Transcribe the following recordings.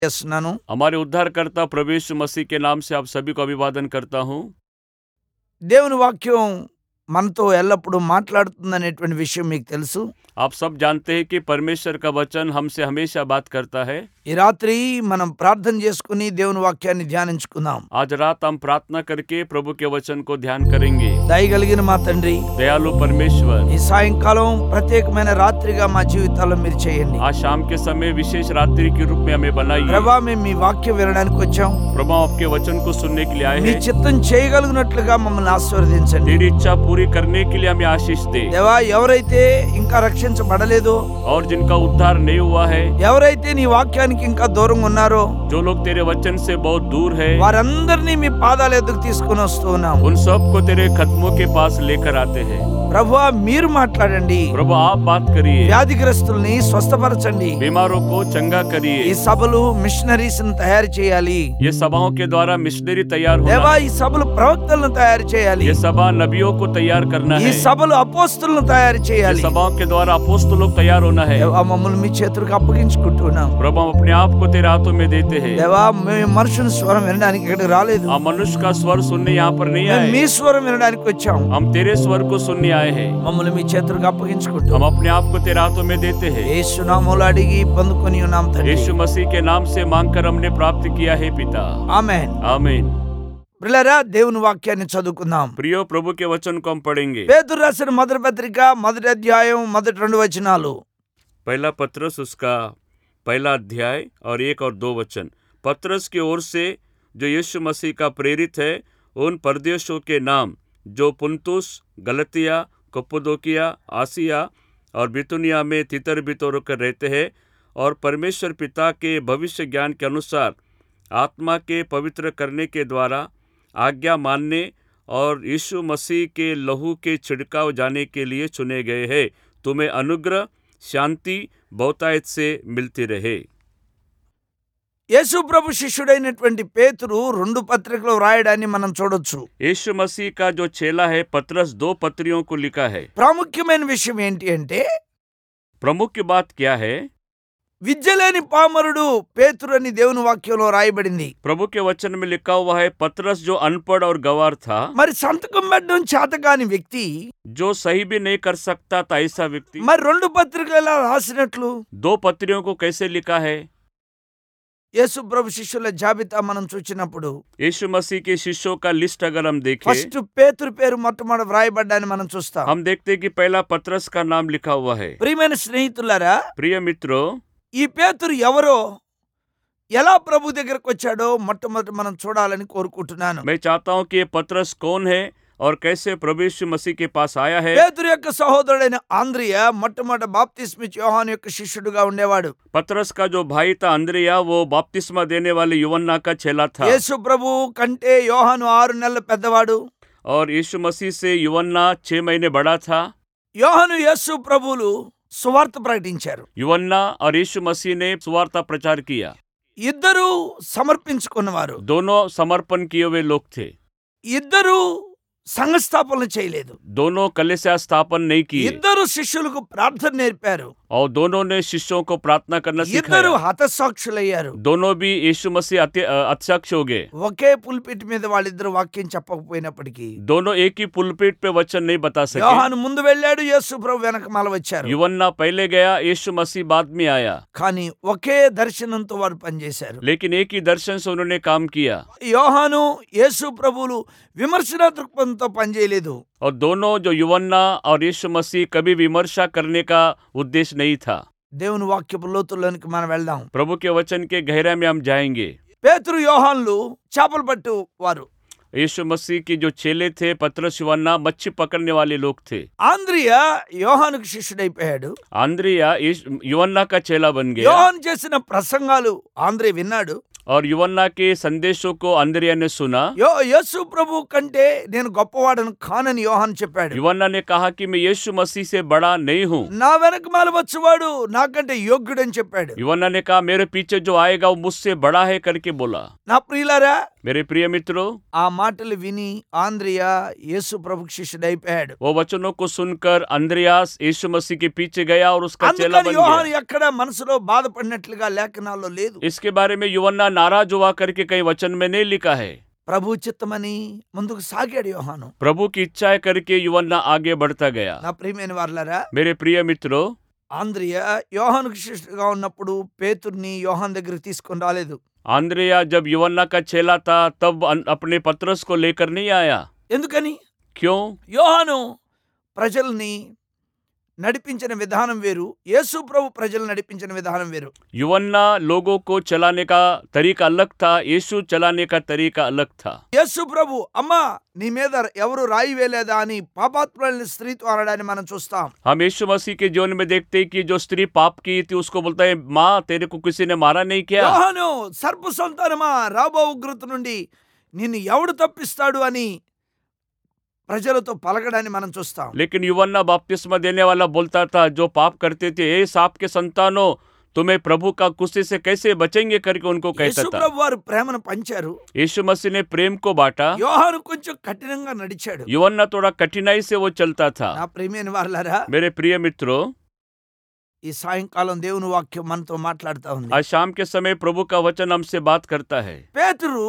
చేస్తున్నాను हमारे उद्धारकर्ता प्रभु यीशु मसीह के नाम से आप सभी को अभिवादन करता हूँ దేవుని వాక్యం మనతో ఎల్లప్పుడూ మాట్లాడుతుందనేటువంటి విషయం మీకు తెలుసు आप सब जानते हैं कि परमेश्वर का वचन हमसे हमेशा बात करता है ఈ రాత్రి మనం ప్రార్థన చేసుకుని దేవుని వాక్యాన్ని ధ్యానించుకుందాం आज रात हम प्रार्थना करके प्रभु के वचन को ध्यान करेंगे దయగలిగిన మా తండ్రి दयालु परमेश्वर ఈ సాయంకాలం ప్రత్యేకమైన రాత్రిగా మా జీవితాల్లో మీరు చేయండి आज शाम के समय विशेष रात्रि के रूप में हमें बनाइए ప్రభా మేము మీ వాక్యం వినడానికి వచ్చాం प्रभु हम आपके वचन को सुनने के लिए आए మీ हैं చిత్తం చేయగలిగినట్లుగా మమ్మల్ని ఆశీర్వదించండి तेरी इच्छा पूरी करने के लिए हमें आशीष दे దేవా ఎవరైతే ఇంకా రక్షించబడలేదో और जिनका उद्धार नहीं हुआ है ఎవరైతే నీ వాక్యానికి ఇంకా దూరంగా ఉన్నారో जो लोग तेरे वचन से बहुत दूर है వారందరినీ మీ పాదాల ఎదుగు తీసుకుని వస్తూ ఉన్నాం उन सब को तेरे कदमों के पास लेकर आते हैं ప్రభువా మీరు మాట్లాడండి प्रभु आप बात करिए వ్యాధిగ్రస్తుల్ని స్వస్థపరచండి बीमारों को चंगा ఈ करिए సభలు మిషనరీస్ తయారు చేయాలి ये सभाओं के द्वारा मिशनरी तैयार దేవా होना ఈ సభలు ప్రవక్తలను తయారు చేయాలి ये सभा नबियों को तैयार करना ఈ है సభలు అపోస్తులను తయారు ये చేయాలి सभाओं के द्वारा अपोस्तलों को तैयार होना है దేవా మమ్మల్ని మీ చేతులకు అప్పగించుకుంటున్నాం प्रभु हम अपने आप को तेरे हाथों में देते हैं దేవా మేము మనుషుని స్వరం వినడానికి ఇక్కడికి రాలేదు हम मनुष्य का स्वर सुनने यहाँ पर नहीं మేము మీ आए స్వరం వినడానికి వచ్చాం हम तेरे स्वर को सुनने आए हैं మమ్మల్ని మీ చేతులకు అప్పగించుకుంటాం हम अपने आप को तेरे हाथों में देते हैं ఏసునామములు అడిగి పొందుకొని ఉన్నాం తండ్రి यीशु मसीह के नाम से मांगकर हमने प्राप्त किया है पिता ఆమేన్ आमीन ప్రిలరా దేవుని వాక్యాన్ని చదువుకుందాం प्रियो प्रभु के वचन को हम पढ़ेंगे పేతురు రాసిన మొదటి పత్రిక మొదటి అధ్యాయం మొదటి రెండు వచనాలు पहला पत्रस उसका पहला अध्याय और एक और दो वचन पत्रस की ओर से जो यीशु मसीह का प्रेरित है उन परदेशों के नाम जो पुंतुस गलतिया कप्पदोकिया आसिया और बितुनिया में तितर बितर कर रहते हैं और परमेश्वर पिता के भविष्य ज्ञान के अनुसार आत्मा के पवित्र करने के द्वारा आज्ञा मानने और यीशु मसीह के लहू के छिड़काव जाने के लिए चुने गए हैं तुम्हें अनुग्रह शांति बहुतायत से मिलती रहे యేసు ప్రభు శిష్యుడైనటువంటి పేతురు రెండు పత్రికలు రాయడాన్ని మనం చూడొచ్చు यीशु मसीह का जो चेला है पत्रस दो पत्रियों को लिखा है ప్రాముఖ్యమైన విషయం ఏంటి అంటే प्रमुख बात क्या है విద్య లేని పామరుడు పేతురు అని దేవుని వాక్యంలో రాయబడింది प्रभु के वचन में लिखा हुआ है पत्रस जो अनपढ़ और गवार था మరి సంతకం పెట్టడం చేతకాని వ్యక్తి जो सही भी नहीं कर सकता था ऐसा व्यक्ति మరి రెండు పత్రికలు ఎలా రాసినట్లు दो पत्रियों को कैसे लिखा है యేసు ప్రభు శిష్యుల జాబితా మనం చూసినప్పుడు यीशु मसीह के शिष्यों का लिस्ट अगर हम देखें ఫస్ట్ పేతురు పేరు మొట్టమొదటి వ్రాయబడ్డాన్ని మనం చూస్తాం हम देखते हैं कि पहला पत्रस का नाम लिखा हुआ है ప్రియమైన స్నేహితులారా प्रिय मित्रों ఈ పేతురు ఎవరో ఎలా ప్రభు దగ్గరకు వచ్చాడో మొట్టమొదటి మనం చూడాలని కోరుకుంటున్నాను मैं चाहता हूं कि ये पत्रस कौन है और कैसे प्रभु यीशु मसीह के पास आया है పేతురు యొక్క సహోదరుడైన ఆంద్రియ మొట్టమొదటి బాప్తిస్మిచ్ యోహాను యొక్క శిష్యుడుగా ఉండేవాడు पत्रस का जो भाई था अंद्रिया वो बपतिस्मा देने वाले युवन्ना का चेला था యేసు ప్రభు కంటే యోహాను ఆరు నెలల పెద్దవాడు और यीशु मसीह से युवन्ना छह महीने बड़ा था యోహాను యేసు ప్రభువులు సువార్త ప్రకటించారు युवन्ना और यीशु मसीह ने सुवार्ता प्रचार किया ఇద్దరు సమర్పించుకున్నవారు दोनों समर्पण किए हुए लोग थे ఇద్దరు సంఘస్థాపన చేయలేదు दोनों कलेसा स्थापन नहीं किए ఇద్దరు శిష్యులకు ప్రార్థన నేర్పారు और दोनों ने शिष्यों को प्रार्थना करना ఇద్దరు सिखाया హతసాక్షులయ్యారు दोनों भी यीशु मसीह अत्य- अ, अध्यक्ष हो गए ఒకే పుల్పిట్ మీద వాళ్ళిద్దరు వాక్యం చెప్పకపోయినప్పటికీ दोनों एक ही पुलपीट पे वचन नहीं बता सके యోహాను ముందు వెళ్ళాడు యేసు ప్రభు వెనకమాల వచ్చారు युवन्ना पहले गया यीशु मसीह बाद में आया కానీ ఒకే దర్శనంతో వారు పనిచేశారు लेकिन एक ही दर्शन से उन्होंने काम किया యోహాను యేసు ప్రభువులు విమర్శన దృక్పథంతో పనిచేయలేదు और दोनों जो युवन्ना और यीशु मसीह कभी विमर्शा करने का उद्देश्य नहीं था దేవుని వాక్యపు లోతుల్లోనికి మనం వెళ్దాం प्रभु के वचन के गहरा में हम जाएंगे పేతురు యోహాన్లు చేపలు పట్టు వారు यीशु मसीह की जो चेले थे पत्रस युवन्ना मच्छी पकड़ने वाले लोग थे ఆంద్రియ యోహానుకు శిష్యుడైపోయాడు आंद्रिया यीशु- युवन्ना का चेला बन गया యోహాను చేసిన ప్రసంగాలు ఆంద్రియ విన్నాడు और युवन्ना के संदेशों को अंद्रिया ने सुना యో యేసు ప్రభు కంటే నేను గొప్పవాడను కానని యోహాన్ చెప్పాడు युवन्ना ने कहा कि मैं यीशु मसीह से बड़ा नहीं हूँ నా వెనకమాల వచ్చేవాడు నాకంటే యోగ్యుడని చెప్పాడు युवन्ना ने कहा मेरे पीछे जो आएगा वो मुझसे बड़ा है करके बोला నా ప్రియులారా मेरे प्रिय मित्रों ఆ మాటలు విని ఆంధ్రియ యేసు ప్రభు శిష్యుడైపోయాడు वो वचनों को सुनकर अंद्रयास यीशु मसीह के पीछे गया और उसका चेला అందుకని बन యోహాను गया ఎక్కడ మనసులో బాధపడినట్లుగా లేఖనాల్లో లేదు इसके बारे में युवन्ना नाराज हुआ करके कई वचन में नहीं लिखा है ప్రభు చిత్తమని ముందుకు సాగాడు యోహాను प्रभु की इच्छा है करके युवन्ना आगे बढ़ता गया నా ప్రియమైన వాళ్ళరా मेरे प्रिय मित्रों ఆంధ్రియ యోహానుకు శిష్యుడుగా ఉన్నప్పుడు పేతుర్ని యోహాన్ దగ్గరికి తీసుకొని రాలేదు आंद्रेया जब युवन्ना का चेला था तब अन- अपने पत्रस को लेकर नहीं आया ఎందుకని क्यों యోహాను ప్రజల్ని నడిపించిన విధానం వేరు యేసు ప్రభు ప్రజలు నడిపించిన విధానం వేరు युवन्ना लोगों को चलाने का तरीका अलग था यीशु चलाने का तरीका अलग था యేసు ప్రభు అమ్మా నీ మీద ఎవరు రాయి వేలేదా అని పాపాత్ములని స్త్రీతో అనడాన్ని మనం చూస్తాం हम यीशु मसीह के जीवन में देखते हैं कि जो स्त्री पाप की थी उसको बोलता है माँ तेरे को किसी ने मारा नहीं क्या యోహాను సర్ప సంతానమా రాబో ఉగ్రత నుండి నిన్ను ఎవడు తప్పిస్తాడు అని ప్రజలతో పలకడాన్ని మనం చూస్తాం लेकिन युवन्ना बपतिस्मा देने वाला बोलता था जो पाप करते थे ए सांप के संतानों तुम्हें प्रभु का गुस्से से कैसे बचेंगे करके उनको कहता యేసు था ప్రభు వారు ప్రేమను పంచారు यीशु मसीह ने प्रेम को बांटा యోహాను కొంచెం కఠినంగా నడిచాడు युवन्ना थोड़ा कठिनाई से वो चलता था నా ప్రియమైన వాళ్ళారా मेरे प्रिय मित्रों ఈ సాయంకాలం దేవుని వాక్యం మనతో మాట్లాడుతా ఉంది आज शाम के समय प्रभु का वचन हमसे बात करता है పేతురు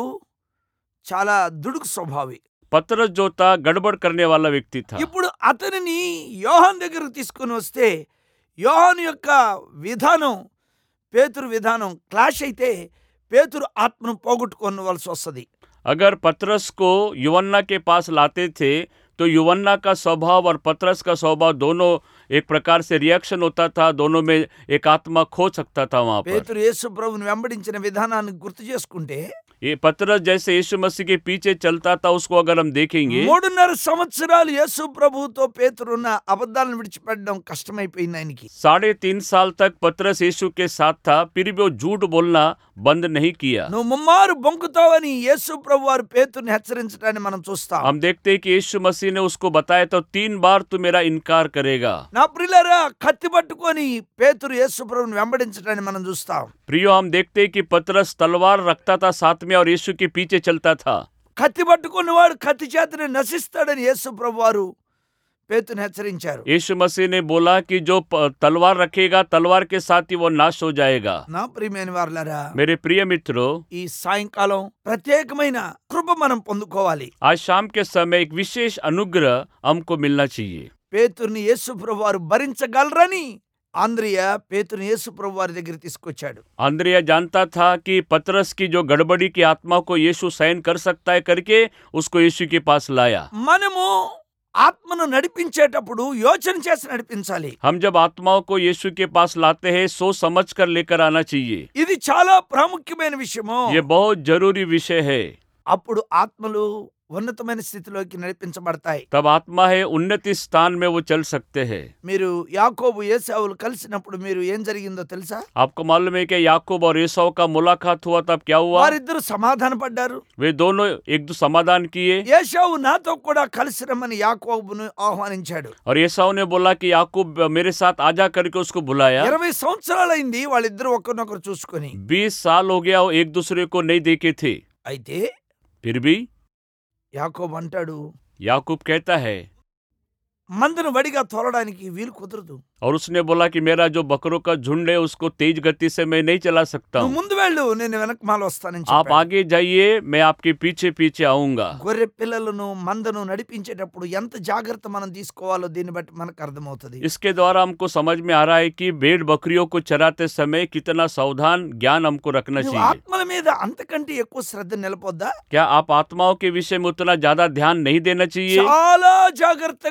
చాలా దుడుకు స్వభావి पत्रस जो था गड़बड़ करने वाला व्यक्ति था ఇప్పుడు అతనిని యోహాన్ దగ్గరకు తీసుకొని వస్తే యోహాను యొక్క విధానం పేతురు విధానం క్లాష్ అయితే పేతురు ఆత్మను పోగొట్టుకోవలసి వస్తుంది अगर पत्रस को युवन्ना के पास लाते थे तो युवन्ना का स्वभाव और पत्रस का स्वभाव दोनों एक प्रकार से रिएक्शन होता था दोनों में एक आत्मा खो सकता था वहां पर పేతురు యేసు ప్రభుని వెంబడించిన విధానాన్ని గుర్తు చేసుకుంటే ये पत्रस जैसे यीशु मसीह के पीछे चलता था उसको अगर हम देखेंगे మూడున్నర సంవత్సరాలు యేసు ప్రభువుతో పేతురున్న అబద్ధాలను విడిచిపెట్టడం కష్టమైపోయింది ఆయనకి साढ़े तीन साल तक पत्रस यीशु के साथ था फिर भी वो झूठ बोलना बंद नहीं किया నువ్వు ముమ్మారు బొంకుతావని యేసు ప్రభు వారు పేతుర్ని హెచ్చరించడాన్ని మనం చూస్తాం हम देखते हैं कि यीशु मसीह ने उसको बताया तो तीन बार तू मेरा इनकार करेगा నా ప్రియులారా కత్తి పట్టుకొని పేతురు యేసు ప్రభుని వెంబడించడాన్ని మనం చూస్తాం प्रियो हम देखते हैं कि पतरस तलवार रखता था साथ में और यीशु के पीछे चलता था కత్తి పట్టుకున్నవాడు కత్తి చేతనే నశిస్తాడని యేసు ప్రభు వారు పేతుని హెచ్చరించారు यीशु मसीह ने बोला कि जो प- तलवार रखेगा तलवार के साथ ही वो नाश हो जाएगा నా ప్రియమైన వారులారా मेरे प्रिय मित्रों ఈ సాయంకాలం ప్రత్యేకమైన కృప మనం పొందుకోవాలి आज शाम के समय एक विशेष अनुग्रह हमको मिलना चाहिए పేతుర్ని యేసు ప్రభు వారు భరించగలరని ఆంధ్రియ పేతుని యేసు ప్రభు వారి దగ్గర తీసుకొచ్చాడు अंद्रिया जानता था कि पतरस की जो गड़बड़ी की आत्मा को यीशु सहन कर सकता है करके उसको यीशु के पास लाया మనము ఆత్మను నడిపించేటప్పుడు యోచన చేసి నడిపించాలి हम जब आत्माओं को यीशु के पास लाते हैं सोच समझ कर लेकर आना चाहिए ఇది చాలా ప్రాముఖ్యమైన విషయము ये बहुत जरूरी विषय है అప్పుడు ఆత్మలు ఉన్నతమైన స్థితిలోకి నడిపించబడతాయి तब आत्मा है उन्नति स्थान में वो चल सकते हैं మీరు యాకోబు ఏసావులు కలిసినప్పుడు మీరు ఏం జరిగిందో తెలుసా आपको मालूम है कि याकूब और ईसाऊ का मुलाकात हुआ तब क्या हुआ వారిద్దరు సమాధాన పడ్డారు वे दोनों एक दो समाधान किए ఏసావు నాతో కూడా కలిసి రమ్మని యాకోబును ఆహ్వానించాడు और ईसाऊ ने बोला कि याकूब मेरे साथ आजा करके उसको बुलाया ఇరవై సంవత్సరాలైంది వాళ్ళిద్దరు ఒకరినొకరు చూసుకొని बीस साल हो गया वो एक दूसरे को नहीं देखे थे అయితే फिर भी యాకోబు అంటాడు याकूब कहता है మందును వడిగా తోలడానికి వీలు కుదరదు और उसने बोला कि मेरा जो बकरों का झुंड है उसको तेज गति से मैं नहीं चला सकता నువ్వు हूँ ముందు వెళ్ళు నేను వెనకమాల వస్తానని आप చెప్పాడు. आगे जाइए मैं आपके पीछे पीछे आऊंगा గొర్రె పిల్లలను మందను నడిపించేటప్పుడు ఎంత జాగ్రత్త మనం తీసుకోవాలో దీన్ని బట్టి మనకు అర్థమవుతుంది इसके द्वारा हमको समझ में आ रहा है कि भेड़ बकरियों को चराते समय कितना सावधान ज्ञान हमको रखना నువ్వు चाहिए ఆత్మల మీద అంతకంటే ఎక్కువ శ్రద్ధ నిలపొద్దా क्या आप आत्माओं के विषय में उतना ज्यादा ध्यान नहीं देना चाहिए చాలా జాగ్రత్తగా మనం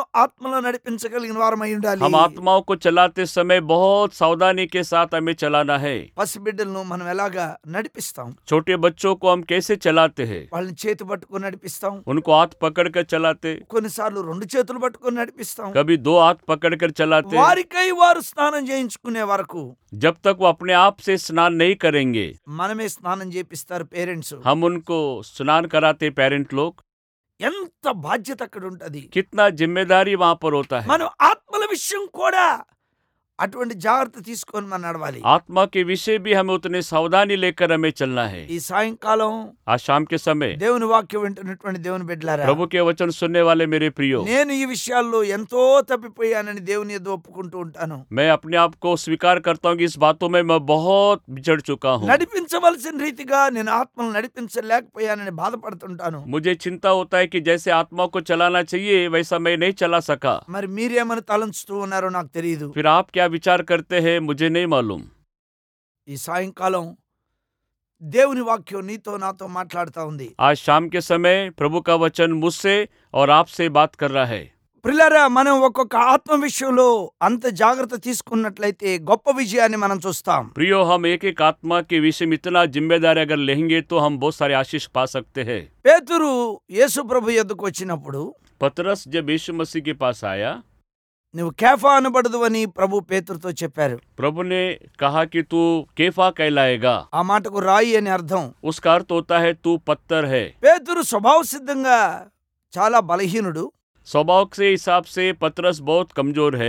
ఆత్మలో నడిపించగలిగిన వారమై ఉండాలి हम आत्माओं को चलाते समय बहुत सावधानी के साथ हमें चलाना है పసిబిడ్డలను మనం ఎలాగా నడిపిస్తాం छोटे बच्चों को हम कैसे चलाते हैं వాళ్ళని చేతి పట్టుకొని నడిపిస్తాం उनको हाथ पकड़ कर चलाते కొన్నిసార్లు రెండు చేతులు పట్టుకొని నడిపిస్తాం कभी दो हाथ पकड़ कर चलाते వారికై వారు స్నానం చేయించుకునే వరకు जब तक वो अपने आप से स्नान नहीं करेंगे మనమే స్నానం చేపిస్తారు పేరెంట్స్ हम उनको स्नान कराते पेरेंट लोग ఎంత బాధ్యత అక్కడ ఉంటది कितना जिम्मेदारी वहां पर होता है మనం ఆత్మల విషయం కూడా అటువంటి జాగ్రత్త తీసుకొని మనం నడవాలి आत्मा के विषय भी हमें उतने सावधानी लेकर हमें चलना है ఈ సాయంకాలం आज शाम के समय దేవుని వాక్యం వింటున్నటువంటి దేవుని బిడ్డలారా प्रभु के वचन सुनने वाले मेरे प्रियो నేను ఈ విషయాల్లో ఎంతో తప్పిపోయానని దేవుని ఎదురు ఒప్పుకుంటూ ఉంటాను मैं अपने आप को स्वीकार करता हूँ कि इस बातों में मैं बहुत बिछड़ चुका हूँ నడిపించవలసిన రీతిగా నేను ఆత్మను నడిపించలేకపోయానని బాధపడుతుంటాను मुझे चिंता होता है कि जैसे आत्मा को चलाना चाहिए वैसा मैं नहीं चला सका మరి మీరేమని తలంచుతూ ఉన్నారో నాకు తెలియదు फिर आप क्या विचार करते हैं मुझे नहीं मालूम ఈ సాయంకాలం దేవుని వాక్యం నీతో నాతో మాట్లాడుతా ఉంది आज शाम के समय प्रभु का वचन मुझसे और आपसे बात कर रहा है ప్రిల్లరా మనం ఒక్కొక్క ఆత్మ విషయంలో అంత జాగ్రత్త తీసుకున్నట్లయితే గొప్ప విజయాన్ని మనం చూస్తాం प्रियो हम एक एक आत्मा के विषय में इतना जिम्मेदारी अगर लेंगे तो हम बहुत सारे आशीष पा सकते हैं పేతురు యేసు ప్రభు ఎద్దుకు వచ్చినప్పుడు पतरस जब यीशु मसीह के पास आया నువ్వు కేఫా అనబడదు అని ప్రభు పేతురుతో చెప్పారు प्रभु ने कहा कि तू केफा कहलाएगा ఆ మాటకు రాయి అని అర్థం उसका अर्थ होता है तू पत्थर है పేతురు స్వభావ సిద్ధంగా చాలా బలహీనుడు स्वभाव के हिसाब से पतरस बहुत कमजोर है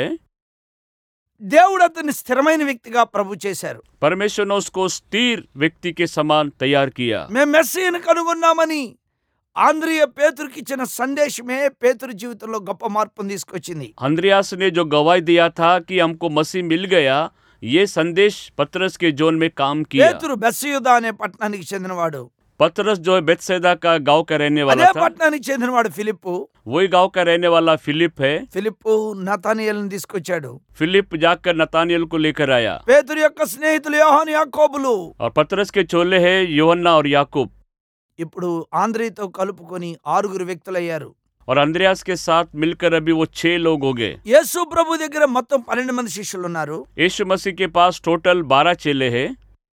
దేవుడు అతన్ని స్థిరమైన వ్యక్తిగా ప్రభు చేశారు परमेश्वर ने उसको स्थिर व्यक्ति के समान तैयार किया మేము మెస్సీని కనుగొన్నామని ఆంధ్రియ పేతురికి ఇచ్చిన సందేశమే పేతురు జీవితంలో గొప్ప మార్పును తీసుకొచ్చింది अंद्रयास ने जो गवाही दिया था कि हमको मसीह मिल गया ये संदेश पतरस के जोन में काम किया పేతురు బెస్సయుధ అనే పట్టణానికి చెందినవాడు पतरस जो है बेतसैदा का गांव का रहने అదే वाला था పట్టణానికి చెందినవాడు ఫిలిప్పు वही गांव का रहने वाला फिलिप है ఫిలిప్పు నతానియల్ని తీసుకొచ్చాడు फिलिप जाकर नतानियल को लेकर आया పేతురు యొక్క స్నేహితులు యోహాను యాకోబులు और पतरस के चोले हैं योहन्ना और याकूब ఇప్పుడు ఆంధ్రీతో కలుపుకొని ఆరుగురు వ్యక్తులయ్యారు और अंद्रयास के साथ मिलकर अभी वो छह लोग हो गए యేసు ప్రభు దగ్గర మొత్తం పన్నెండు మంది శిష్యులు ఉన్నారు यीशु मसीह के पास टोटल बारह चेले हैं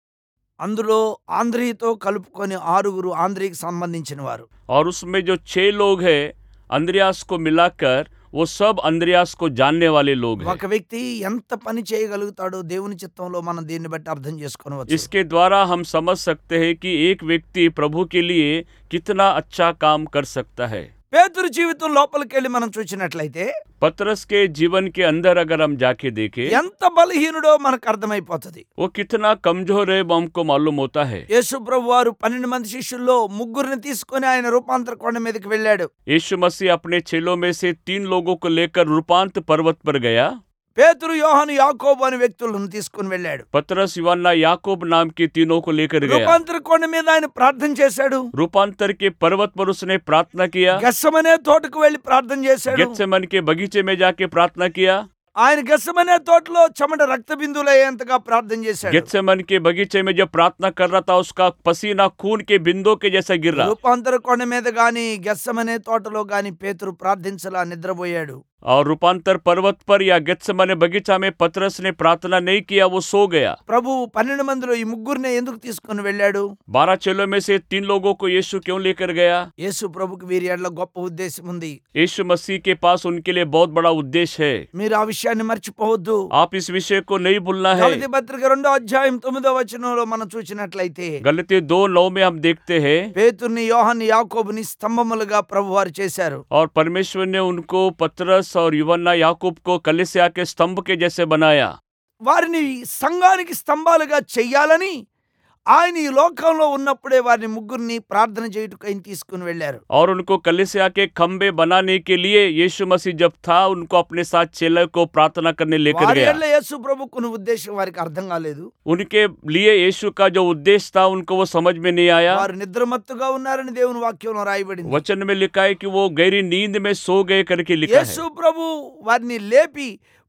అందులో ఆంధ్రీతో కలుపుకొని ఆరుగురు ఆంధ్రీకి సంబంధించిన వారు और उसमें जो छह लोग हैं अंद्रयास को मिलाकर वो सब अंद्रयास को जानने वाले लोग हैं ఒక వ్యక్తి ఎంత పని చేయగలుగుతాడో దేవుని చిత్తంలో మనం దీన్ని బట్టి అర్థం చేసుకోవచ్చు इसके द्वारा हम समझ सकते हैं कि एक व्यक्ति प्रभु के लिए कितना अच्छा काम कर सकता है పేతురు జీవితం లోపలికి వెళ్ళి మనం చూసినట్లయితే पतरस के जीवन के अंदर अगर हम जाके देखें ఎంత బలహీనుడో మనకు అర్థమైపోతుంది वो कितना कमजोर है वो हमको मालूम होता है యేసు ప్రభు వారు పన్నెండు మంది శిష్యుల్లో ముగ్గురిని తీసుకొని ఆయన రూపాంతర కొండ మీదకి వెళ్ళాడు यीशु मसीह अपने चेलों में से तीन लोगों को लेकर रूपांत पर्वत पर गया పేతురు యోహాను యాకోబు అనే వ్యక్తులను తీసుకుని వెళ్ళాడు पतरस युवाना याकूब नाम के तीनों को लेकर गया రూపాంతర కొండ మీద ఆయన ప్రార్థన చేశాడు रूपांतर के पर्वत पर उसने प्रार्थना किया గెస్సమనే తోటకు వెళ్లి ప్రార్థన చేశాడు गेत्सेमन के बगीचे में जाके प्रार्थना किया ఆయన గెస్సమనే తోటలో చెమట రక్త బిందువులు అయ్యేంతగా ప్రార్థన చేశాడు गेत्सेमन के बगीचे में जब प्रार्थना कर रहा था उसका पसीना खून के बिंदु के जैसा गिर रहा రూపాంతర కొండ మీద గాని గెస్సమనే తోటలో గాని పేతురు ప్రార్థించలా నిద్రపోయాడు और रूपांतर पर्वत पर या गेत्सेमने बगीचा में पतरस ने प्रार्थना नहीं किया वो सो गया ప్రభు పన్నెండు మందిలో ఈ ముగ్గురిని ఎందుకు తీసుకుని వెళ్ళాడు बारह चेलों में से तीन लोगों को यीशु क्यों लेकर गया యేసు ప్రభుకి వీరి ఎడల గొప్ప ఉద్దేశం ఉంది यीशु मसीह के पास उनके लिए बहुत बड़ा उद्देश्य है మీరు ఆ విషయాన్ని మర్చిపోవద్దు आप इस विषय को नहीं भूलना है గలతీ పత్రిక రెండో అధ్యాయం తొమ్మిదో వచనంలో మనం చూసినట్లయితే गलती दो नौ में हम देखते हैं పేతుర్ని యోహాన్ని యాకోబుని స్తంభములుగా ప్రభు వారు చేశారు और परमेश्वर ने उनको पतरस और युवन्ना याकूब को कलिसिया के स्तंभ के जैसे बनाया వారిని సంఘానికి స్తంభాలుగా చెయ్యాలని ఆయన ఈ లోకంలో ఉన్నప్పుడే వారిని ముగ్గురిని ప్రార్థన చేయుటకు ఆయన తీసుకుని వెళ్ళారు और उनको कलिसिया के खंबे बनाने के लिए यीशु मसीह जब था उनको अपने साथ चेले को प्रार्थना करने लेकर వారి गया ఎడల యేసు ప్రభుకున్న ఉద్దేశం వారికి అర్థం కాలేదు उनके लिए यीशु का जो उद्देश्य था उनको वो समझ में नहीं आया వారు నిద్రమత్తుగా ఉన్నారని దేవుని వాక్యంలో రాయబడింది वचन में लिखा है कि वो गहरी नींद में सो गए करके लिखा యేసు है ప్రభు వారిని లేపి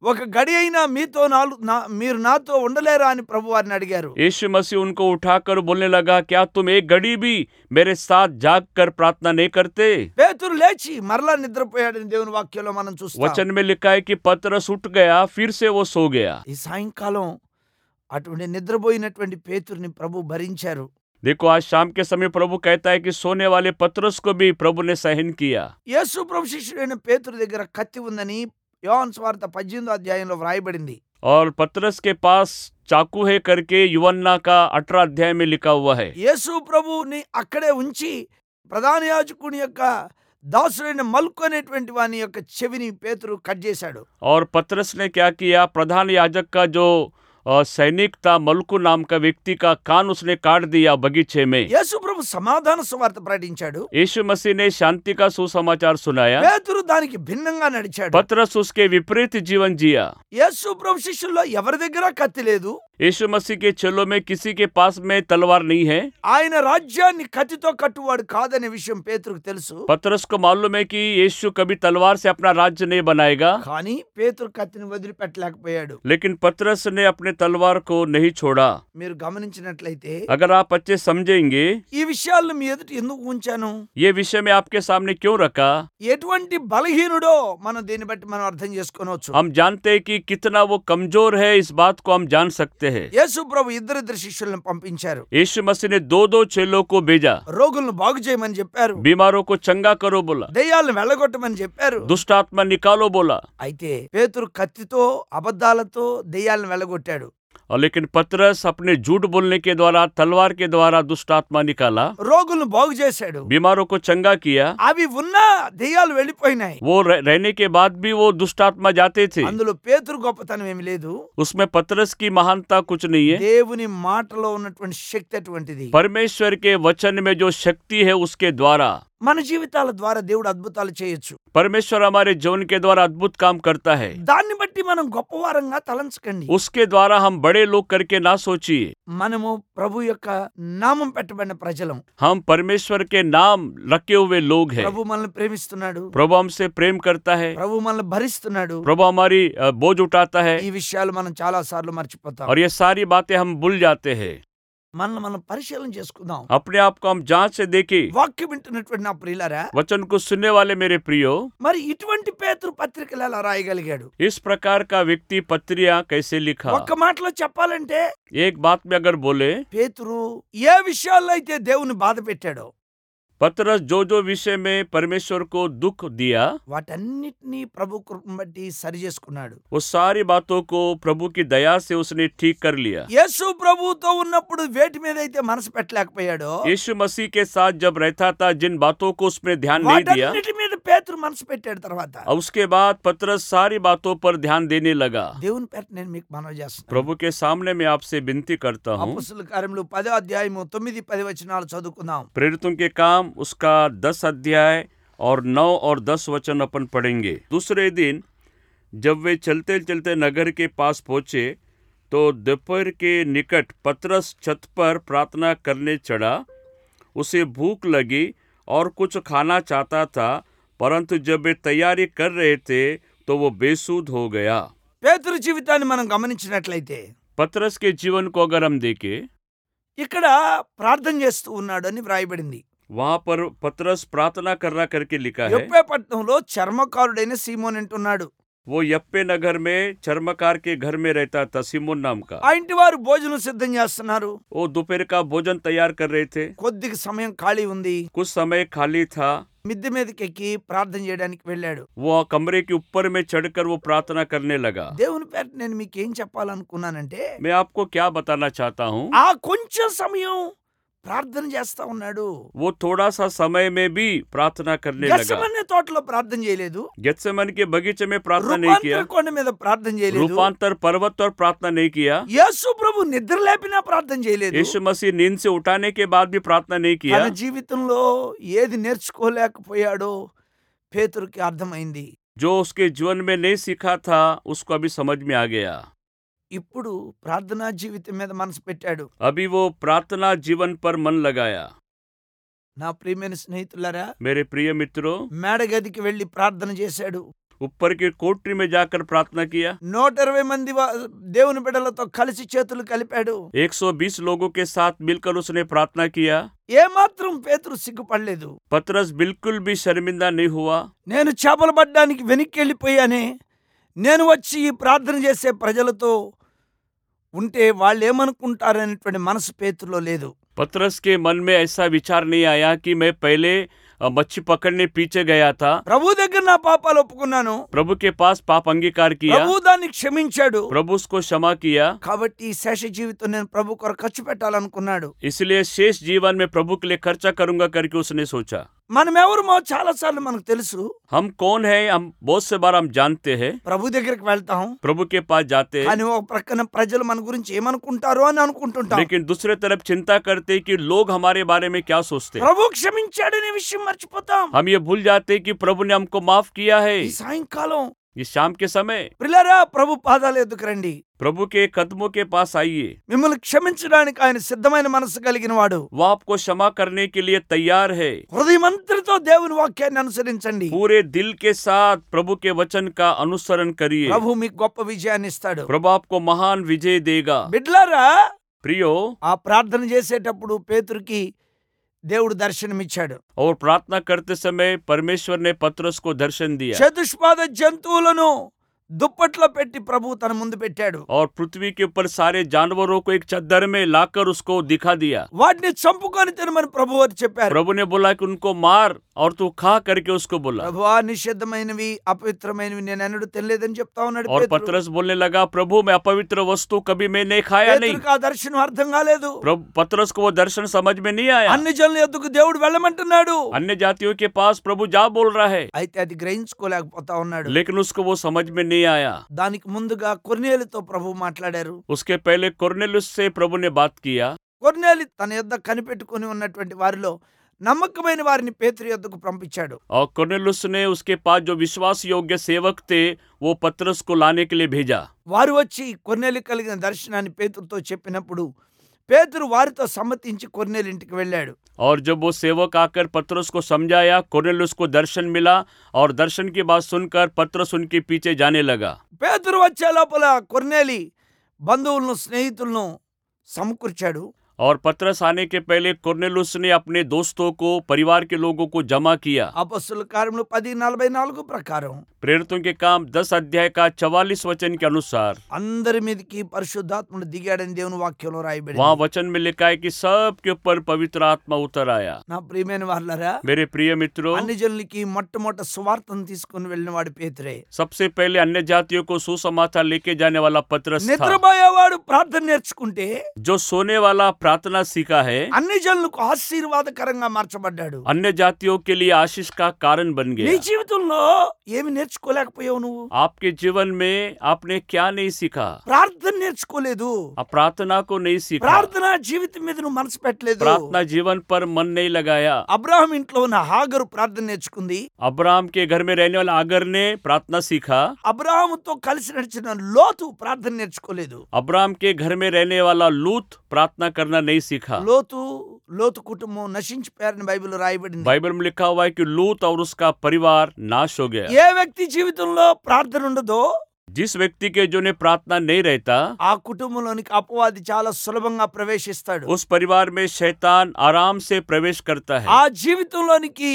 ఒక గడి అయినా మీతో నాలు నా- మీరు నాతో ఉండలేరా అని ప్రభు వారిని అడిగారు यीशु मसीह उनको उठाकर बोलने लगा क्या तुम एक घड़ी भी मेरे साथ जाग कर प्रार्थना नहीं करते పేతురు లేచి మరలా నిద్రపోయాడని దేవుని వాక్యంలో మనం చూస్తాం वचन में लिखा है कि पतरस उठ गया फिर से वो सो गया ఈ సాయంకాలం అటువంటి నిద్రపోయినటువంటి పేతుర్ని ప్రభు భరించారు देखो आज शाम के समय प्रभु कहता है कि सोने वाले पतरस को भी प्रभु ने सहन किया యేసు ప్రభు శిష్యుడైన పేతురు దగ్గర కత్తి ఉందని యోహాన్ స్వార్థ పద్దెనిమిదో అధ్యాయంలో వ్రాయబడింది और पतरस के पास चाकू है करके युवन्ना का अठारह अध्याय में लिखा हुआ है యేసు ప్రభుని అక్కడే ఉంచి ప్రధాన యాజకుని యొక్క దాసుడైన మల్కు అనేటువంటి వాని యొక్క చెవిని పేతురు కట్ చేశాడు और पतरस ने क्या किया प्रधान याजक का जो अ, सैनिक था मलकू नाम का व्यक्ति का कान उसने काट दिया बगीचे में యేసు ప్రభు సమాధాన సువార్త ప్రకటించాడు यीशु मसीह ने शांति का सुसमाचार सुनाया పేతురు దానికి భిన్నంగా నడిచాడు पतरस उसके विपरीत जीवन जिया యేసు ప్రభు శిష్యుల్లో ఎవరి దగ్గర కత్తి లేదు यीशु मसीह के चेलों में किसी के पास में तलवार नहीं है ఆయన రాజ్యాన్ని కత్తితో కట్టువాడు కాదనే విషయం పేతురుకు తెలుసు पतरस को मालूम है कि यीशु कभी तलवार से अपना राज्य नहीं बनाएगा కానీ పేతురు కత్తిని వదిలిపెట్టలేకపోయాడు लेकिन पतरस ने अपने तलवार को नहीं छोड़ा మీరు గమనించినట్లయితే अगर आप अच्छे समझेंगे ఈ విషయాలను మీ ఎదుట ఎందుకు ఉంచాను ये विषय में आपके सामने क्यों रखा ఎటువంటి బలహీనుడో మనం దీన్ని బట్టి మనం అర్థం చేసుకోవచ్చు हम जानते हैं कि कितना वो कमजोर है इस बात को हम जान सकते हैं యేసు ప్రభు ఇద్దరిద్దరు శిష్యులను పంపించారు यीशु मसीह ने दो दो चेलों को भेजा రోగులను బాగు చేయమని చెప్పారు बीमारों को चंगा करो बोला దెయ్యాలను వెళ్ళగొట్టమని చెప్పారు दुष्ट आत्मा निकालो बोला అయితే పేతురు కత్తితో అబద్ధాలతో దెయ్యాలను వెళ్ళగొట్టాడు और लेकिन पतरस अपने झूठ बोलने के द्वारा तलवार के द्वारा दुष्ट आत्मा निकाला రోగులను బాగు చేశాడు बीमारों को चंगा किया అవి ఉన్నా దెయ్యాలు వెళ్ళిపోయినాయి वो रह- रहने के बाद भी वो दुष्ट आत्मा जाते थे అందులో పేతురు గొప్పతనం ఏమి లేదు उसमें पतरस की महानता कुछ नहीं है దేవుని మాటలో ఉన్నటువంటి శక్తి అటువంటిది परमेश्वर के वचन में जो शक्ति है उसके द्वारा మన జీవితాల ద్వారా దేవుడు అద్భుతాలు చేయొచ్చు परमेश्वर हमारे जीवन के द्वारा अद्भुत काम करता है దాన్ని బట్టి మనం గొప్పవారంగా తలంచకండి उसके द्वारा हम बड़े लोग करके ना सोचिए మనము ప్రభు యొక్క నామం పెట్టబడిన ప్రజలం हम परमेश्वर के नाम रखे हुए लोग हैं ప్రభు మనల్ని ప్రేమిస్తున్నాడు प्रभु हमसे प्रेम करता है ప్రభు మనల్ని భరిస్తున్నాడు प्रभु हमारी अ, बोझ उठाता है ఈ విషయాలు మనం చాలా సార్లు మర్చిపోతాం और ये सारी बातें हम भूल जाते हैं మనల్ని మనం పరిశీలన చేసుకుందాం अपने आप को हम जांच से देखें వాక్యం వింటున్నటువంటి నా ప్రియులారా वचन को सुनने वाले मेरे प्रियो మరి ఇటువంటి పేతురు పత్రికలు ఎలా రాయగలిగాడు इस प्रकार का व्यक्ति पत्रिया कैसे लिखा ఒక్క మాటలో చెప్పాలంటే एक बात में अगर बोले పేతురు ఏ విషయాల్లో అయితే దేవుని బాధ పెట్టాడో पतरस जो जो विषय में परमेश्वर को दुख दिया వాటన్నిటినీ ప్రభు కృపను బట్టి సరి చేసుకున్నాడు वो सारी बातों को प्रभु की दया से उसने ठीक कर लिया యేసు ప్రభువుతో ఉన్నప్పుడు వేటి మీద అయితే మనసు పెట్టలేకపోయాడో यीशु मसीह के साथ जब रहता था जिन बातों को उसमें ध्यान नहीं दिया వాటన్నిటి మీద పేతురు మనసు పెట్టాడు తర్వాత और उसके बाद पतरस सारी बातों पर ध्यान देने लगा దేవుని పేట నేను మీకు మనవి చేస్తున్నాను प्रभु के सामने मैं आपसे विनती करता हूँ అపుస్తుల కార్యములు పదో అధ్యాయము తొమ్మిది పది వచనాలు చదువుకుందాం प्रेरितों के काम उसका दस अध्याय और नौ और दस वचन अपन पढ़ेंगे दूसरे दिन जब वे चलते चलते नगर के पास पहुंचे तो दोपहर के निकट पतरस छत पर प्रार्थना करने चढ़ा उसे भूख लगी और कुछ खाना चाहता था परंतु जब वे तैयारी कर रहे थे तो वो बेसुध हो गया పేతురు జీవితాన్ని మనం గమనించినట్లయితే पतरस के जीवन को अगर हम देखें ఇక్కడ ప్రార్థన చేస్తూ ఉన్నాడు అని వ్రాయబడింది वहां पर पतरस प्रार्थना करना करके लिखा है యొప్పే పట్టణంలో చర్మకారుడైన సీమోన్ అంటున్నాడు वो यप्पे नगर में चर्मकार के घर में रहता था सिमोन नाम का ఆ ఇంటి వారు భోజనం సిద్ధం చేస్తున్నారు वो दोपहर का भोजन तैयार कर रहे थे కొద్దిగా సమయం ఖాళీ ఉంది कुछ समय खाली था మిద్దె మీదకి ఎక్కి ప్రార్థన చేయడానికి వెళ్ళాడు वो कमरे के ऊपर में चढ़कर वो प्रार्थना करने लगा దేవుని పేట నేను మీకు ఏం చెప్పాలనుకున్నానంటే मैं आपको क्या बताना चाहता हूँ ఆ కొంచెం సమయం ప్రార్థన చేస్తా ఉన్నాడు वो थोड़ा सा समय में भी प्रार्थना करने लगा గెత్సెమనే తోటలో ప్రార్థన చేయలేదు गेत्सेमन के बगीचे में प्रार्थना नहीं किया రూపాంతర కొండ మీద ప్రార్థన చేయలేదు रूपांतर पर्वत पर प्रार्थना नहीं किया యేసు ప్రభు నిద్ర లేపినా ప్రార్థన చేయలేదు यीशु मसीह नींद से उठाने के बाद भी प्रार्थना नहीं किया తన జీవితంలో ఏది నేర్చుకోలేకపోయాడో పేతురుకి అర్థమైంది जो उसके जीवन में नहीं सीखा था उसको अभी समझ में आ गया ఇప్పుడు ప్రార్థనా జీవితం మీద మనసు పెట్టాడు अभी वो प्रार्थना जीवन पर मन लगाया నా ప్రియమైన స్నేహితులారా मेरे प्रिय मित्रों మేడగదికి వెళ్లి ప్రార్థన చేశాడు ऊपर की कोठरी में जाकर प्रार्थना किया నూట ఇరవై మంది వా- దేవుని బిడ్డలతో కలిసి చేతులు కలిపాడు 120 लोगों के साथ मिलकर उसने प्रार्थना किया ఏమాత్రం పేతురు సిగ్గుపడలేదు पतरस बिल्कुल भी शर्मिंदा नहीं हुआ నేను చేపలు పడ్డానికి వెనక్కి వెళ్ళిపోయానే నేను వచ్చి ఈ ప్రార్థన చేసే ప్రజలతో ఉంటే వాళ్ళు ఏమనుకుంటారనేటువంటి మనసు పేతుల్లో లేదు पतरस के मन में ऐसा विचार नहीं आया कि मैं पहले अ, मच्छी पकड़ने पीछे गया था ప్రభు దగ్గర నా పాపాలు ఒప్పుకున్నాను प्रभु के पास पाप अंगीकार किया ప్రభు దాన్ని క్షమించాడు प्रभु उसको क्षमा किया కాబట్టి ఈ శేష జీవితం నేను ప్రభు కొరకు ఖర్చు పెట్టాలనుకున్నాడు इसलिए शेष जीवन में प्रभु के लिए खर्चा करूंगा करके उसने सोचा మనం ఎవరుమో చాలా సార్లు మనకు తెలుసు हम कौन है हम बहुत से बार हम जानते हैं ప్రభు దగ్గరికి వెళ్తాం प्रभु के पास जाते हैं కానీ ఒక ప్రక్కన ప్రజలు మన గురించి ఏమనుకుంటారో అని అనుకుంటుంటాం लेकिन दूसरे तरफ चिंता करते कि लोग हमारे बारे में क्या सोचते हैं ప్రభు క్షమించాడనే విషయం మర్చిపోతాం हम ये भूल जाते हैं कि प्रभु ने हमको माफ किया है ఈ సాయంకాలం ये शाम के समय ప్రిలరా ప్రభు పాదాలు ఎద్దుకు రండి प्रभु के कदमों के पास आइए మిమ్మల్ని క్షమించడానికి ఆయన సిద్ధమైన మనసు కలిగిన వాడు वो आपको क्षमा करने के लिए तैयार है హృదయమంతటితో దేవుని వాక్యాన్ని అనుసరించండి पूरे दिल के साथ प्रभु के वचन का अनुसरण करिए ప్రభు మీకు గొప్ప విజయాన్ని ఇస్తాడు प्रभु आपको महान विजय देगा బిడ్లారా प्रियो ఆ ప్రార్థన చేసేటప్పుడు పేతురికి దేవుడు దర్శనమిచ్చాడు और प्रार्थना करते समय परमेश्वर ने पत्रस को दर्शन दिया చతుష్పాద జంతువులను దుప్పట్లో పెట్టి ప్రభు తన ముందు పెట్టాడు और पृथ्वी के ऊपर सारे जानवरों को एक चद्दर में लाकर उसको दिखा दिया వాటిని చంపుకొని తినమని ప్రభు వారు చెప్పారు प्रभु ने बोला कि उनको मार और तू खा करके उसको बोला ప్రభు ఆ నిషిద్ధమైనవి అపవిత్రమైనవి నేను ఎన్నడూ తినలేదని చెప్తా ఉన్నాడు और పేతురు. पतरस बोलने लगा प्रभु मैं अपवित्र वस्तु कभी मैं नहीं खाया नहीं పేతురుకు ఆ దర్శనం అర్థం కాలేదు प्रभु पतरस को वो दर्शन समझ में नहीं आया అన్ని జనుల ఎద్దుకు దేవుడు వెళ్ళమంటున్నాడు अन्य जातियों के पास प्रभु जा बोल रहा है అయితే అది గ్రహించుకోలేకపోతా ఉన్నాడు लेकिन उसको वो समझ में नहीं आया దానికి ముందుగా కొర్నేలితో ప్రభు మాట్లాడారు उसके पहले कोर्नेलुस से प्रभु ने बात किया కొర్నేలి తన యొద్ద కనిపెట్టుకుని ఉన్నటువంటి వారిలో నమ్మకమైన వారిని పేతురు యొద్దకు పంపించాడు और कोर्नेलुस ने उसके पास जो विश्वास योग्य सेवक थे वो पतरस को लाने के लिए भेजा వారు వచ్చి కొర్నేలి కలిగిన దర్శనాన్ని పేతురుతో చెప్పినప్పుడు పేతురు వారితో సమ్మతించి కొర్నేలి ఇంటికి వెళ్ళాడు और जब वो सेवक आकर पतरस को समझाया कोर्नेलुस को दर्शन मिला और दर्शन की बात सुनकर पतरस उनके पीछे जाने लगा పేతురు వచ్చే లోపల కొర్నేలి బంధువులను స్నేహితులను సమకూర్చాడు और पतरस आने के पहले कोर्नेलुस ने अपने दोस्तों को परिवार के लोगों को जमा किया అపస్సుల కార్యములు పది నలభై నాలుగు ప్రకారం प्रेरितों के काम दस अध्याय का चवालीस वचन के अनुसार అందరి మీదకి పరిశుద్ధాత్ముడు దిగాడని దేవుని వాక్యంలో రాయబడి वहाँ वचन में लिखा है कि सबके ऊपर पवित्र आत्मा उतर आया నా ప్రియమైన వాళ్ళరా मेरे प्रिय मित्रों అన్ని జనులకి మొట్టమొదట సువార్తను తీసుకుని వెళ్ళిన వాడు పేతురే सबसे पहले अन्य जातियों को सुसमाचार लेके जाने वाला पतरस था నిద్రపోయేవాడు ప్రార్థన నేర్చుకుంటే जो सोने वाला प्रार्थना सीखा है అన్ని జనులకు ఆశీర్వాదకరంగా మార్చబడ్డాడు अन्य जातियों के लिए आशीष का कारण बन నీ गया జీవితంలో ఏమి నేర్చుకోలేకపోయావు నువ్వు आपके जीवन में आपने क्या नहीं सीखा ప్రార్థన నేర్చుకోలేదు आप प्रार्थना को नहीं सीखा ప్రార్థన జీవితం మీద నువ్వు మనసు పెట్టలేదు प्रार्थना जीवन पर मन नहीं लगाया అబ్రాహం ఇంట్లో ఉన్న హాగరు ప్రార్థన నేర్చుకుంది अब्राहम के घर में रहने वाला आगर ने प्रार्थना सीखा అబ్రాహముతో కలిసి నడిచిన లోతు ప్రార్థన నేర్చుకోలేదు अब्राहम के घर में रहने वाला लूत प्रार्थना करना नहीं सीखा లోతు లోతు కుటుంబం నశించిపోయారని బైబిల్ రాయబడింది बाइबल में लिखा हुआ है कि लूत और उसका परिवार नाश हो गया ఏ వ్యక్తి జీవితంలో ప్రార్థన ఉండదో जिस व्यक्ति के जो ने प्रार्थना नहीं रहता ఆ కుటుంబంలోనికి అపవాది చాలా సులభంగా ప్రవేశిస్తాడు उस परिवार में शैतान आराम से प्रवेश करता है ఆ జీవితంలోనికి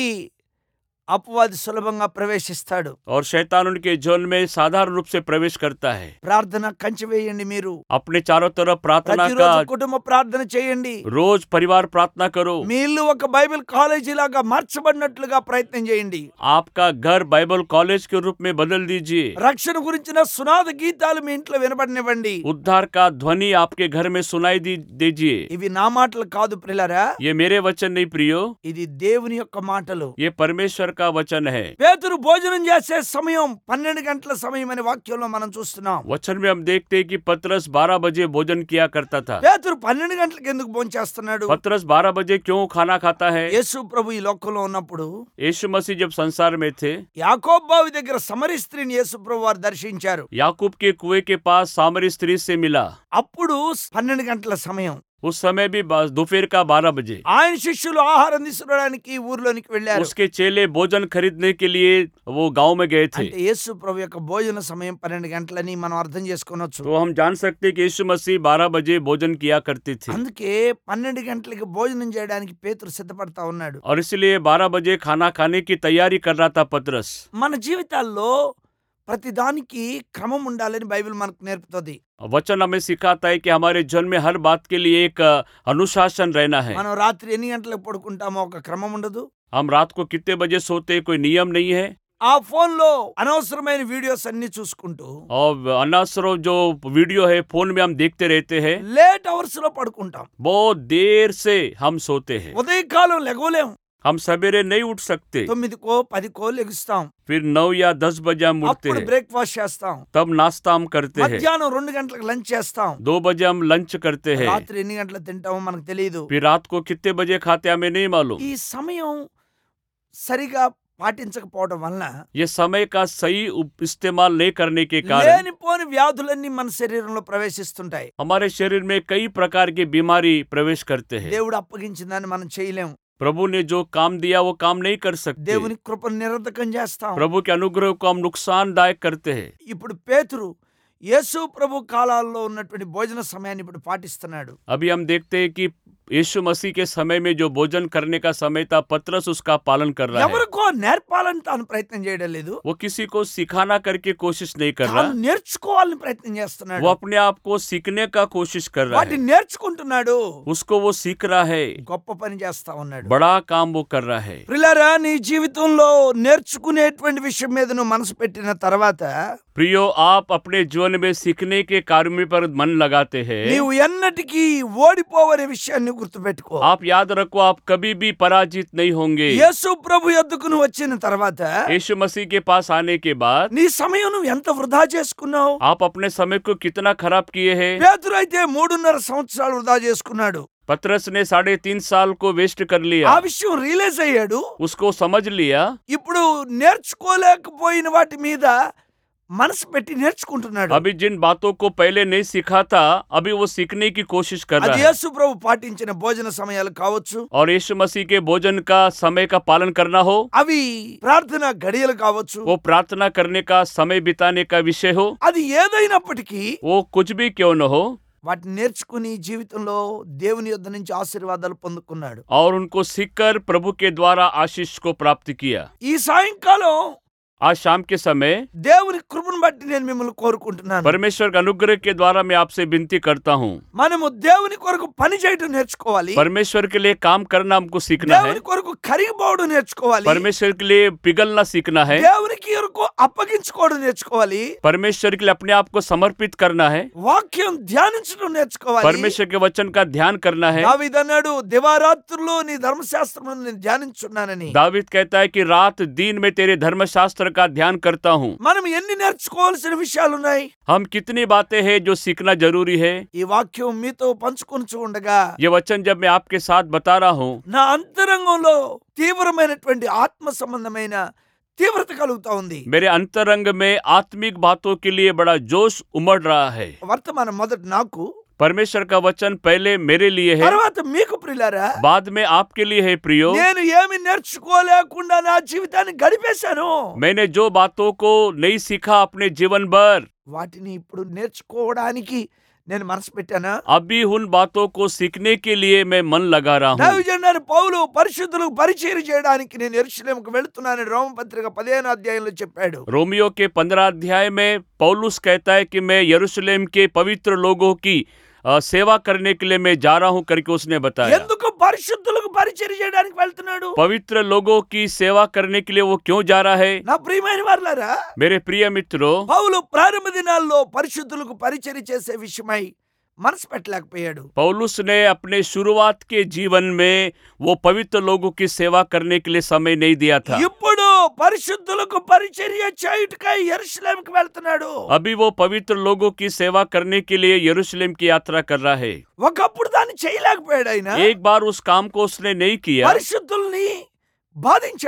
అపవాది సులభంగా ప్రవేశిస్తాడు और शैतान उनके जीवन में साधारण रूप से प्रवेश करता है ప్రార్థన కంచె వేయండి మీరు अपने चारों तरफ प्रार्थना का ప్రతిరోజు కుటుంబ ప్రార్థన చేయండి रोज परिवार प्रार्थना करो మీ ఇల్లు ఒక బైబిల్ కాలేజీ లాగా మార్చబడినట్లుగా ప్రయత్నం చేయండి आपका घर बाइबल कॉलेज के रूप में बदल दीजिए రక్షణ గురించిన సునాద గీతాలు మీ ఇంట్లో వినబడినివ్వండి उद्धार का ध्वनि आपके घर में सुनाई दी दीजिए ఇవి నా మాటలు కాదు ప్రిలరా ये मेरे वचन नहीं प्रियो ఇది దేవుని యొక్క మాటలు ये परमेश्वर का वचन है పేతురు భోజనం చేసే సమయం పన్నెండు గంటల సమయం అనే వాక్యంలో మనం చూస్తున్నాం वचन में हम देखते हैं कि पतरस 12 बजे भोजन किया करता था పేతురు పన్నెండు గంటలకు ఎందుకు భోజనం చేస్తున్నాడు पतरस 12 बजे क्यों खाना खाता है యేసు ప్రభు ఈ లోకంలో ఉన్నప్పుడు यीशु मसीह जब संसार में थे యాకోబ్ బావి దగ్గర సమరి స్త్రీని యేసు ప్రభు వారు దర్శించారు याकूब के कुएं के पास सामरी स्त्री से मिला అప్పుడు పన్నెండు గంటల సమయం उस समय भी बा- दोपहर का बारह बजे ఆయన శిష్యులు ఆహారం తీసుకురావడానికి ఊర్లోనికి వెళ్ళారు उसके चेले भोजन खरीदने के लिए वो गांव में गए थे అంటే యేసు ప్రభు యొక్క భోజన సమయం పన్నెండు గంటలని మనం అర్థం చేసుకోవచ్చు तो हम जान सकते हैं कि यीशु मसीह बारह बजे भोजन किया करते थे అందుకే పన్నెండు గంటలకి భోజనం చేయడానికి పేతురు సిద్ధపడతా ఉన్నాడు और इसलिए बारह बजे खाना खाने की तैयारी कर रहा था पतरस మన జీవితాల్లో ప్రతిదానికి క్రమం ఉండాలని బైబిల్ మనకు నేర్పుతుంది वचन हमें सिखाता है कि हमारे जीवन में हर बात के लिए एक अ, अनुशासन रहना है మనం రాత్రి ఎన్ని గంటలకు పడుకుంటామో ఒక క్రమం ఉండదు हम रात को कितने बजे सोते हैं, कोई नियम नहीं है ఆ ఫోన్ లో అనవసరమైన వీడియోస్ అన్ని చూసుకుంటూ और अनासरो जो वीडियो है फोन में हम देखते रहते हैं లేట్ అవర్స్ లో పడుకుంటాం बहुत देर से हम सोते हैं ఉదయకాలం లెగవలేం हम सवेरे नहीं उठ सकते తొమ్మిదికో పదికో లెగుస్తాం फिर नौ या दस बजे हम उठते అప్పుడు हैं బ్రేక్ఫాస్ట్ చేస్తాం तब नाश्ता हम करते हैं మధ్యాహ్నం రెండు గంటలకు లంచ్ చేస్తాం दो बजे हम लंच करते हैं రాత్రి ఎన్ని గంటలకు తింటామో మనకు తెలియదు फिर रात को कितने बजे खाते हैं, हमें नहीं मालूम ఈ సమయం సరిగా పాటించకపోవడం వలన ये समय का सही उप- इस्तेमाल नहीं करने के कारण లేనిపోని వ్యాధులన్నీ మన శరీరంలో ప్రవేశిస్తుంటాయి हमारे शरीर में कई प्रकार की बीमारी प्रवेश करते हैं దేవుడు అప్పగించిన దాన్ని మనం చేయలేం प्रभु ने जो काम दिया वो काम नहीं कर सकते దేవుని కృపను నిరర్ధకం చేస్తాం प्रभु के अनुग्रह को हम नुकसानदायक करते हैं ఇప్పుడు పేతురు యేసు ప్రభు కాలాల్లో ఉన్నటువంటి భోజన సమయాన్ని ఇప్పుడు పాటిస్తున్నాడు अभी हम देखते हैं कि यीशु मसीह के समय में जो भोजन करने का समय था पत्रस उसका पालन कर रहा है ఎవరికో నేర్పాలని తాను ప్రయత్నం చేయడం లేదు वो किसी को सिखाना करके कोशिश नहीं कर తాను रहा నేర్చుకోవాలని ప్రయత్నం वो చేస్తున్నాడు अपने आप को सीखने का कोशिश कर रहा है వాటిని నేర్చుకుంటున్నాడు उसको वो सीख रहा है గొప్ప పని చేస్తా ఉన్నాడు बड़ा काम वो कर रहा है ప్రిలారా నీ జీవితంలో నేర్చుకునేటువంటి విషయం మీద నువ్వు మనసు పెట్టిన తర్వాత प्रियो आप अपने जीवन में सीखने के कार्य पर मन लगाते हैं నీవు ఎన్నటికీ ఓడిపోవనే విషయాన్ని గుర్తుపెట్టుకో आप याद रखो आप कभी भी पराजित नहीं होंगे యేసు ప్రభు ఎద్దుకు నువ్వు వచ్చిన తర్వాత यीशु मसीह के पास आने के बाद నీ సమయం నువ్వు ఎంత వృధా చేసుకున్నావు आप अपने समय को कितना खराब किए हैं పేతురు అయితే మూడున్నర సంవత్సరాలు వృధా చేసుకున్నాడు पत्रस ने साढ़े तीन साल को वेस्ट कर ఆ लिया విషయం రియలైజ్ అయ్యాడు उसको समझ लिया ఇప్పుడు నేర్చుకోలేకపోయిన వాటి మీద మనసు పెట్టి నేర్చుకుంటున్నాడు अभी जिन बातों को पहले नहीं सीखा था अभी वो सीखने की कोशिश कर అది रहा है యేసు ప్రభు పాటించిన భోజన సమయాలు కావచ్చు और यीशु मसीह के भोजन का समय का पालन करना हो అవి ప్రార్థన గడియలు కావచ్చు वो प्रार्थना करने का समय बिताने का विषय हो అది ఏదైనప్పటికీ वो कुछ भी क्यों न हो వాటిని నేర్చుకుని జీవితంలో దేవుని యొద్ద నుంచి ఆశీర్వాదాలు పొందుకున్నాడు और उनको सीखकर प्रभु के द्वारा आशीष को प्राप्त किया ఈ సాయంకాలం आज शाम के समय దేవుని కృపను బట్టి నేను మిమ్మల్ని కోరుకుంటున్నాను परमेश्वर के अनुग्रह के द्वारा मैं आपसे विनती करता हूँ మనము దేవుని కొరకు పని చేయటం నేర్చుకోవాలి परमेश्वर के लिए काम करना हमको सीखना है దేవుని కొరకు కరిగిపోవడం నేర్చుకోవాలి परमेश्वर के लिए पिघलना सीखना है దేవునికి కొరకు అప్పగించుకోవడం నేర్చుకోవాలి परमेश्वर के लिए अपने आप को समर्पित करना है వాక్యం ధ్యానించడం నేర్చుకోవాలి परमेश्वर के वचन का ध्यान करना है దావీదు అన్నాడు దివారాత్రుల్లో నీ ధర్మశాస్త్రం నేను ధ్యానించున్నానని दाविद कहता है कि रात दिन में तेरे धर्मशास्त्र का ध्यान करता हूँ మనం ఎన్ని నేర్చుకోవాల్సిన విషయాలు ఉన్నాయి हम कितनी बातें हैं जो सीखना जरूरी है ఈ వాక్యం మీతో పంచుకొని ఉండగా ये वचन जब मैं आपके साथ बता रहा हूँ నా అంతరంగంలో తీవ్రమైనటువంటి ఆత్మ సంబంధమైన తీవ్రత కలుగుతా ఉంది मेरे अंतरंग में आत्मिक बातों के लिए बड़ा जोश उमड़ रहा है వర్తమానం మొదట నాకు परमेश्वर का वचन पहले मेरे लिए है తర్వాత మీకు ప్రియులారా बाद में आपके लिए है प्रियो నేను ఏమి నేర్చుకోలేకుండా నా జీవితాన్ని గడిపేశాను मैंने जो बातों को नहीं सीखा अपने जीवन भर వాటిని ఇప్పుడు నేర్చుకోవడానికి నేను మనసు పెట్టానా अभी उन बातों को सीखने के लिए मैं मन लगा रहा हूँ దైవజనుడైన పౌలు పరిశుద్ధులకు పరిచయం చేయడానికి నేను ఎరుషలేముకు వెళుతున్నానని రోమపత్రిక పదిహేను అధ్యాయంలో చెప్పాడు रोमियो के पंद्रह अध्याय में पौलुस कहता है कि मैं यरूशलेम के पवित्र लोगों की अ, सेवा करने के लिए मैं जा रहा हूँ करके उसने बताया ఎందుకు పరిశుద్ధులకు పరిచయం చేయడానికి వెళ్తున్నాడు पवित्र लोगों की सेवा करने के लिए वो क्यों जा रहा है నా ప్రియమైన వారులారా मेरे प्रिय मित्रों పౌలు ప్రారంభ దినాల్లో పరిశుద్ధులకు పరిచయం చేసే విషయమై మనసు పెట్టలేకపోయాడు पौलुस ने अपने शुरुआत के जीवन में वो पवित्र लोगों की सेवा करने के लिए समय नहीं दिया था ఇప్పుడు పరిశుద్ధులకు పరిచర్య చేయుటకై ఎరుషలేంకి వెళ్తున్నాడు अभी वो पवित्र लोगों की सेवा करने के लिए यरूशलेम की यात्रा कर रहा है ఒకప్పుడు దాన్ని చేయలేకపోయాడు ఆయన एक बार उस काम को उसने नहीं किया పరిశుద్ధుల్ని బాధించాడు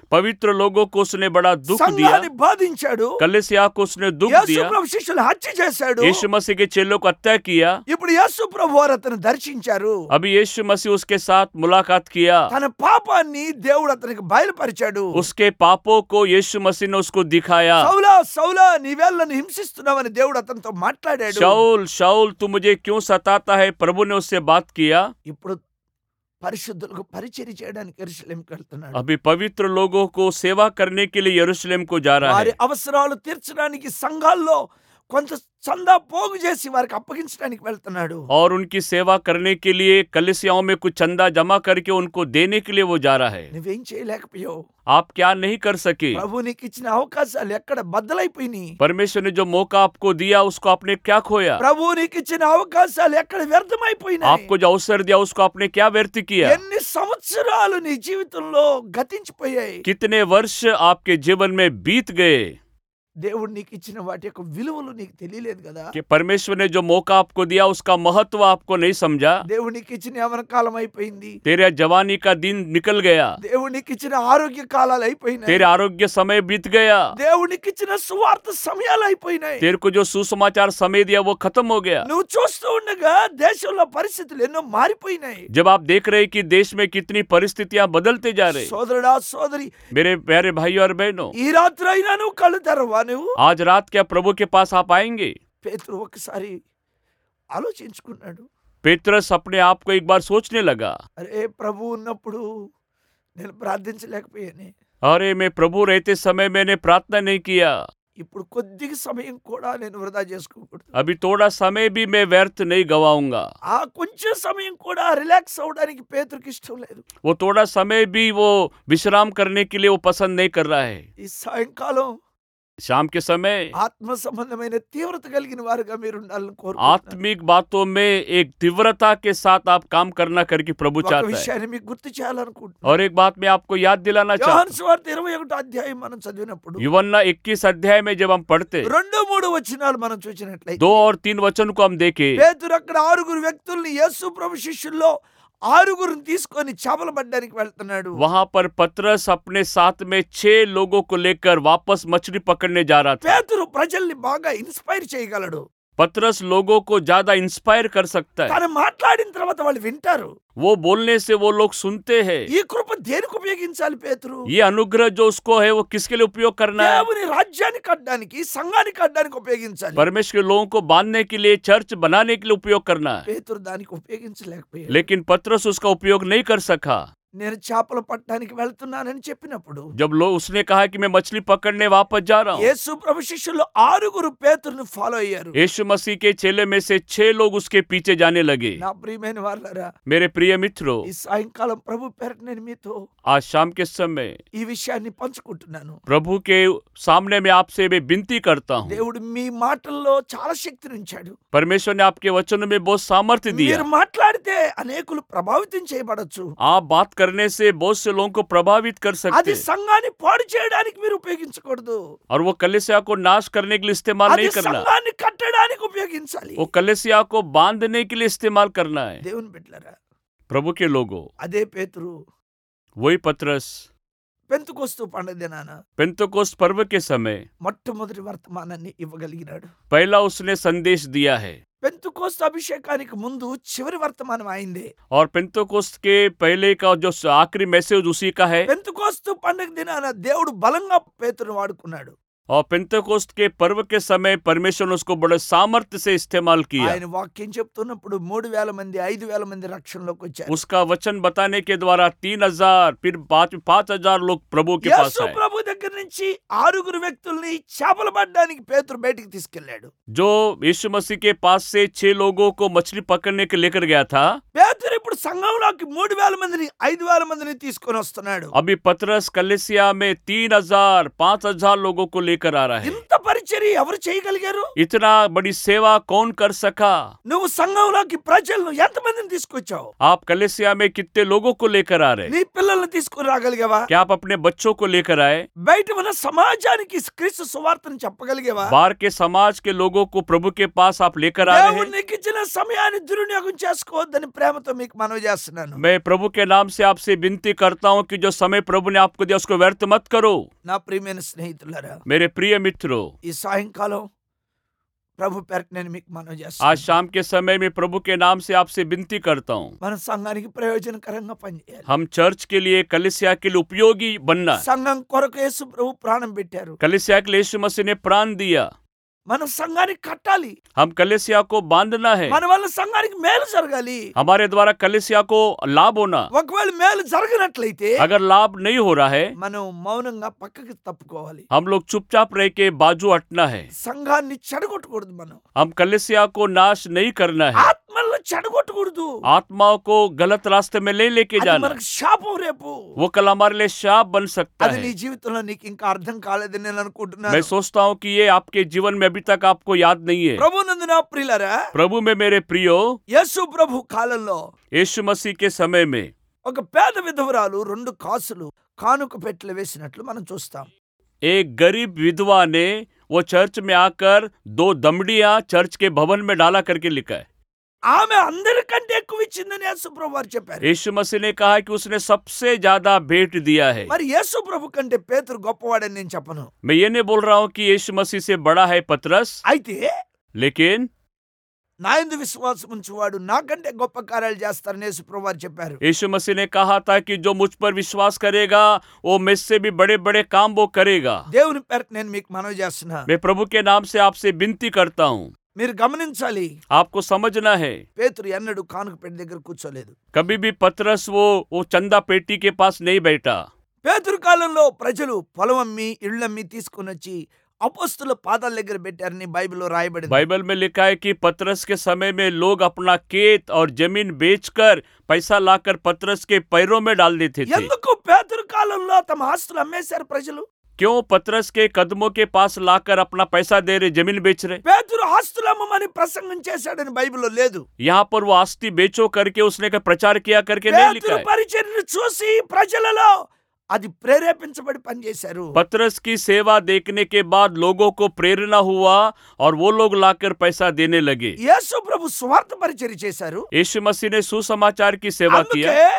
पवित्र लोगों को उसने बड़ा दुख दिया సంఘాన్ని బాధించాడు कलिसिया को उसने दुख యేసు दिया ప్రభు శిష్యులు హత్య చేశాడు यीशु मसीह के चेलों को हत्या किया ఇప్పుడు యేసు ప్రభు వారు అతను దర్శించారు अभी यीशु मसीह उसके साथ मुलाकात किया తన పాపాన్ని దేవుడు అతనికి బయలుపరిచాడు उसके पापों को यीशु मसीह ने उसको दिखाया సౌలా సౌలా నీవేళ నన్ను హింసిస్తున్నావని దేవుడు అతనితో మాట్లాడాడు शाउल शाउल तू मुझे क्यों सताता है प्रभु ने उससे बात किया ఇప్పుడు పరిశుద్ధులకు పరిచర్య చేయడానికి ఎరుసలేంకి వెళ్తున్నాడు अभी पवित्र लोगों को सेवा करने के लिए यरूशलेम को जा रहा వారి है అవసరాలు తీర్చడానికి సంఘాల్లో కొంత చందా పోగు చేసి వారికి అప్పగించడానికి వెళ్తున్నాడు और उनकी सेवा करने के लिए कलिसियाओं में कुछ चंदा जमा करके उनको देने के लिए वो जा रहा है నువ్వేం చేయలేకపోయావు आप क्या नहीं कर सके ప్రభు నీకు ఇచ్చిన అవకాశాలు ఎక్కడ బద్దలైపోయినాయి परमेश्वर ने जो मौका आपको दिया उसको आपने क्या खोया ప్రభు నీకు ఇచ్చిన అవకాశాలు ఎక్కడ వ్యర్థమైపోయినాయి आपको जो अवसर दिया उसको आपने क्या व्यर्थ किया ఎన్ని సంవత్సరాలు నీ జీవితంలో గతించిపోయాయి कितने वर्ष आपके जीवन में बीत गए దేవుడు నీకు ఇచ్చిన వాటి యొక్క విలువలు నీకు తెలియలేదు కదా कि परमेश्वर ने जो मौका आपको दिया उसका महत्व आपको नहीं समझा దేవుడు నీకు ఇచ్చిన యవన కాలం అయిపోయింది तेरे जवानी का दिन निकल गया దేవుడు నీకు ఇచ్చిన ఆరోగ్య కాలాలు అయిపోయినాయి तेरे आरोग्य समय बीत गया దేవుడు నీకు ఇచ్చిన సువార్త సమయాలు అయిపోయినాయి तेरे को जो सुसमाचार समय दिया वो खत्म हो गया నువ్వు చూస్తూ ఉండగా దేశంలో పరిస్థితులు ఎన్నో మారిపోయినాయి जब आप देख रहे हैं कि देश में कितनी परिस्थितियां बदलते जा रहे సోదరుడా సోదరి मेरे प्यारे भाइयों और बहनों ఈ రాత్రి అయినా నువ్వు కళ్ళు తెరవా నువ్వు आज रात क्या प्रभु के पास आप आएंगे పేతురు ఒకసారి ఆలోచించుకున్నాడు पेत्रस अपने आप को एक बार सोचने लगा అరే ప్రభు ఉన్నప్పుడు నేను ప్రార్థించలేకపోయాను अरे मैं प्रभु रहते समय मैंने प्रार्थना नहीं किया ఇప్పుడు కొద్దిగా సమయం కూడా నేను వృధా చేసుకోకూడదు अभी थोड़ा समय भी मैं व्यर्थ नहीं गवाऊंगा ఆ కొంచెం సమయం కూడా రిలాక్స్ అవ్వడానికి పేతురికి ఇష్టం లేదు वो थोड़ा समय भी वो विश्राम करने के लिए वो पसंद नहीं कर रहा है ఈ సాయంకాలం शाम के समय ఆత్మ సంబంధమైన తీవ్రత కలిగిన వారుగా మీరు ఉండాలని కోరుకుంటున్నాను आत्मिक बातों में एक तीव्रता के साथ आप काम करना करके प्रभु ఒక चाहता है విషయాన్ని మీకు గుర్తు చేయాలనుకుంటున్నాను और एक बात मैं आपको याद दिलाना चाहता యోహాను సువార్త ఇరవై ఒకటో అధ్యాయం మనం చదివినప్పుడు हूँ युवन्ना इक्कीस अध्याय में जब हम पढ़ते రెండు మూడు వచనాలు మనం చూసినట్లయితే दो और तीन वचन को हम देखे పేతురు అక్కడ ఆరుగురు వ్యక్తుల్ని యేసు ప్రభు శిష్యుల్లో ఆరుగురిని తీసుకొని చేపలు పడ్డానికి వెళ్తున్నాడు वहां पर पतरस अपने साथ में छह लोगों को लेकर वापस मछली पकड़ने जा रहा था పేతురు ప్రజల్ని బాగా ఇన్స్పైర్ చేయగలడు पतरस लोगों को ज्यादा इंस्पायर कर सकता है తను మాట్లాడిన తర్వాత వాళ్ళు వింటారు वो बोलने से वो लोग सुनते हैं ఈ కృప దేనికి ఉపయోగించాలి పేతురు ये अनुग्रह जो उसको है वो किसके लिए उपयोग करना है దేవుని రాజ్యాన్ని కట్టడానికి సంఘాన్ని కట్టడానికి ఉపయోగించాలి परमेश्वर के लोगों को बांधने के लिए चर्च बनाने के लिए उपयोग करना है పేతురు దానికి ఉపయోగించలేకపోయాడు लेकिन पतरस उसका उपयोग नहीं कर सका నేను చేపలు పట్టడానికి వెళ్తున్నానని చెప్పినప్పుడు जब लोग उसने कहा कि मैं मछली पकड़ने वापस जा रहा हूँ యేసు ప్రభు శిష్యులు ఆరుగురు పేతురుని ఫాలో అయ్యారు यीशु मसीह के चेले में से छह लोग उसके पीछे जाने लगे నా प्రియమైన వాళ్ళరా मेरे प्रिय मित्रों ఈ సాయంకాలం ప్రభు పేరట నేను మీతో आज शाम के समय ఈ విషయాన్ని పంచుకుంటున్నాను प्रभु के सामने में आपसे मैं विनती करता हूँ దేవుడు మీ మాటల్లో చాలా శక్తిని ఉంచాడు परमेश्वर ने आपके वचनों में बहुत सामर्थ्य दिया మీరు మాట్లాడితే అనేకులు ప్రభావితం చేయబడచ్చు आप बात करने से बहुत से लोगों को प्रभावित कर सकते అది हैं సంఘాన్ని పాడు చేయడానికి మీరు ఉపయోగించకూడదు और वो कलेसिया को नाश करने के लिए इस्तेमाल అది नहीं करना సంఘాన్ని కట్టడానికి ఉపయోగించాలి वो कलेसिया को बांधने के लिए इस्तेमाल करना है దేవుని బిడ్డలారా प्रभु के लोगों అదే పేతురు वही पत्रस పెంతుకొస్తూ పండుగ దినాన पेंतोकोस्त पर्व के समय మొట్టమొదటి వర్తమానాన్ని ఇవ్వగలిగినాడు पहला उसने संदेश दिया है పెంతుకోస్తు అభిషేకానికి ముందు చివరి వర్తమానం అయిందే और पेंतोकोस्त के पहले का जो आखिरी मैसेज उसी का है పెంతుకోస్తు పండుగ దినాన దేవుడు బలంగా పేతురు వాడుకున్నాడు और पेंतोकोस्त के पर्व के समय परमेश्वर ने उसको बड़े सामर्थ्य से इस्तेमाल किया ఆయన వాక్యం చెప్తున్నప్పుడు మూడు వేల మంది ఐదు వేల మంది రక్షణలోకి వచ్చారు उसका वचन बताने के द्वारा तीन हजार फिर पाँच पाँच हजार लोग प्रभु के पास యేసు आए ప్రభు దగ్గర నుంచి ఆరుగురు వ్యక్తుల్ని చేపలు పడ్డానికి పేతురు బయటికి తీసుకెళ్లాడు जो यीशु मसीह के पास से छह लोगों को मछली पकड़ने के लेकर गया था పేతురు ఇప్పుడు సంఘంలోకి మూడు వేల మందిని ఐదు వేల మందిని తీసుకొని వస్తున్నాడు अभी पतरस कलेसिया में तीन हजार पाँच हजार लोगों को लेकर आ रहा है ఇంత పరిచర్య పరిచర్య ఎవరు చేయగలిగారు इतना बड़ी सेवा कौन कर सका నువ్వు సంఘంలోకి ప్రజలను ఎంతమందిని తీసుకొచ్చావు आप कलेसिया में कितने लोगों को लेकर आ रहे నీ పిల్లల్ని తీసుకుని రాగలిగావా क्या आप अपने बच्चों को लेकर आए బయట ఉన్న సమాజానికి క్రీస్తు సువార్తను చెప్పగలిగేవా बाहर के समाज के लोगों को प्रभु के पास आप लेकर आ रहे దేవుడు हैं నీకు ఇచ్చిన సమయాన్ని దుర్వినియోగం చేసుకోవద్దని ప్రేమతో మీకు మనవి చేస్తున్నాను मैं प्रभु के नाम से आपसे विनती करता हूँ कि जो समय प्रभु ने आपको दिया उसको व्यर्थ मत करो నా ప్రియమైన స్నేహితులారా मेरे प्रिय मित्रों ఈ సాయంకాలం ప్రభు పేరట నేను మీకు మనవి आज చేస్తాను शाम के समय में प्रभु के नाम से आपसे विनती करता हूँ మన సంఘానికి ప్రయోజనకరంగా పనిచేయాలి हम चर्च के लिए कलिसिया के लिए उपयोगी बनना సంఘం కొరకు యేసు ప్రభు ప్రాణం పెట్టారు कलिसिया के लिए यीशु मसीह ने प्राण दिया మనం సంఘానికి కట్టాలి हम कलिसिया को बांधना है మన వల్ల సంఘానికి మేలు జరగాలి हमारे द्वारा कलिसिया को लाभ होना ఒకవేళ మేలు జరగనట్లయితే अगर लाभ नहीं हो रहा है మనం మౌనంగా పక్కకి తప్పుకోవాలి हम लोग चुपचाप रह के बाजू हटना है సంఘాన్ని చెడగొట్టకూడదు మనం हम कलिसिया को नाश नहीं करना है ఆత్మల్లో చెడగొట్టకూడదు आत्माओं को गलत रास्ते में नहीं लेके అది जाना మనకు శాపం రేపు वो कल हमारे लिए शाप बन सकता అది నీ है జీవితంలో నీకు ఇంకా అర్థం కాలేదని నేను मैं అనుకుంటున్నాను सोचता हूँ कि ये आपके जीवन में अभी तक आपको याद नहीं है ప్రభు నందు నా ప్రియులరా प्रभु में मेरे प्रियो యేసు ప్రభు కాలంలో यीशु मसीह के समय में ఒక పేద విధవరాలు రెండు కాసులు కానుక పెట్టెలు వేసినట్లు మనం చూస్తాం एक गरीब विधवा ने वो चर्च में आकर दो दमड़ियां चर्च के भवन में डाला करके लिखा है ఆమె అందరికంటే ఎక్కువ ఇచ్చిందని యేసు ప్రభు వారు చెప్పారు यीशु मसीह ने कहा कि उसने सबसे ज्यादा भेंट दिया है మరి యేసు ప్రభు కంటే పేతురు గొప్పవాడని నేను చెప్పను मैं ये नहीं बोल रहा हूँ कि यीशु मसीह से बड़ा है पतरस అయితే लेकिन నా ఎందు విశ్వాసం ఉంచువాడు నాకంటే గొప్ప కార్యాలు చేస్తారని యేసు ప్రభు వారు చెప్పారు यीशु मसीह ने कहा था कि जो मुझ पर विश्वास करेगा वो मुझ से भी बड़े बड़े काम वो करेगा దేవుని పేరట నేను మీకు మనవి చేస్తున్నా मैं प्रभु के नाम से आपसे विनती करता हूँ మీరు గమనించాలి आपको समझना है పేతురు ఎన్నడూ కానుక పెట్టి దగ్గర కూర్చోలేదు कभी भी पतरस वो वो चंदा पेटी के पास नहीं बैठा పేతురు కాలంలో ప్రజలు పొలం అమ్మి ఇళ్ళమ్మి తీసుకుని వచ్చి అపోస్తుల పాదాల దగ్గర పెట్టారని బైబిల్లో రాయబడింది बाइबल में लिखा है कि पतरस के समय में लोग अपना खेत और जमीन बेचकर पैसा लाकर पतरस के पैरों में डाल देते थे ఎందుకు పేతురు కాలంలో తమ ఆస్తులు అమ్మేశారు ప్రజలు क्यों पतरस के कदमों के पास लाकर अपना पैसा दे रहे जमीन बेच रहे పేతురు ఆస్తులు అమ్మమని ప్రసంగం చేశాడని బైబిల్లో లేదు यहाँ पर वो आस्ती बेचो करके उसने का प्रचार किया करके नहीं लिखा పేతురు है పరిచర్యను చూసి ప్రజలలో అది ప్రేరేపించబడి పనిచేశారు पतरस की सेवा देखने के बाद लोगों को प्रेरणा हुआ और वो लोग लाकर पैसा देने लगे యేసు ప్రభు స్వార్థ పరిచర్య చేశారు यीशु मसीह ने सुसमाचार की सेवा किया అందుకే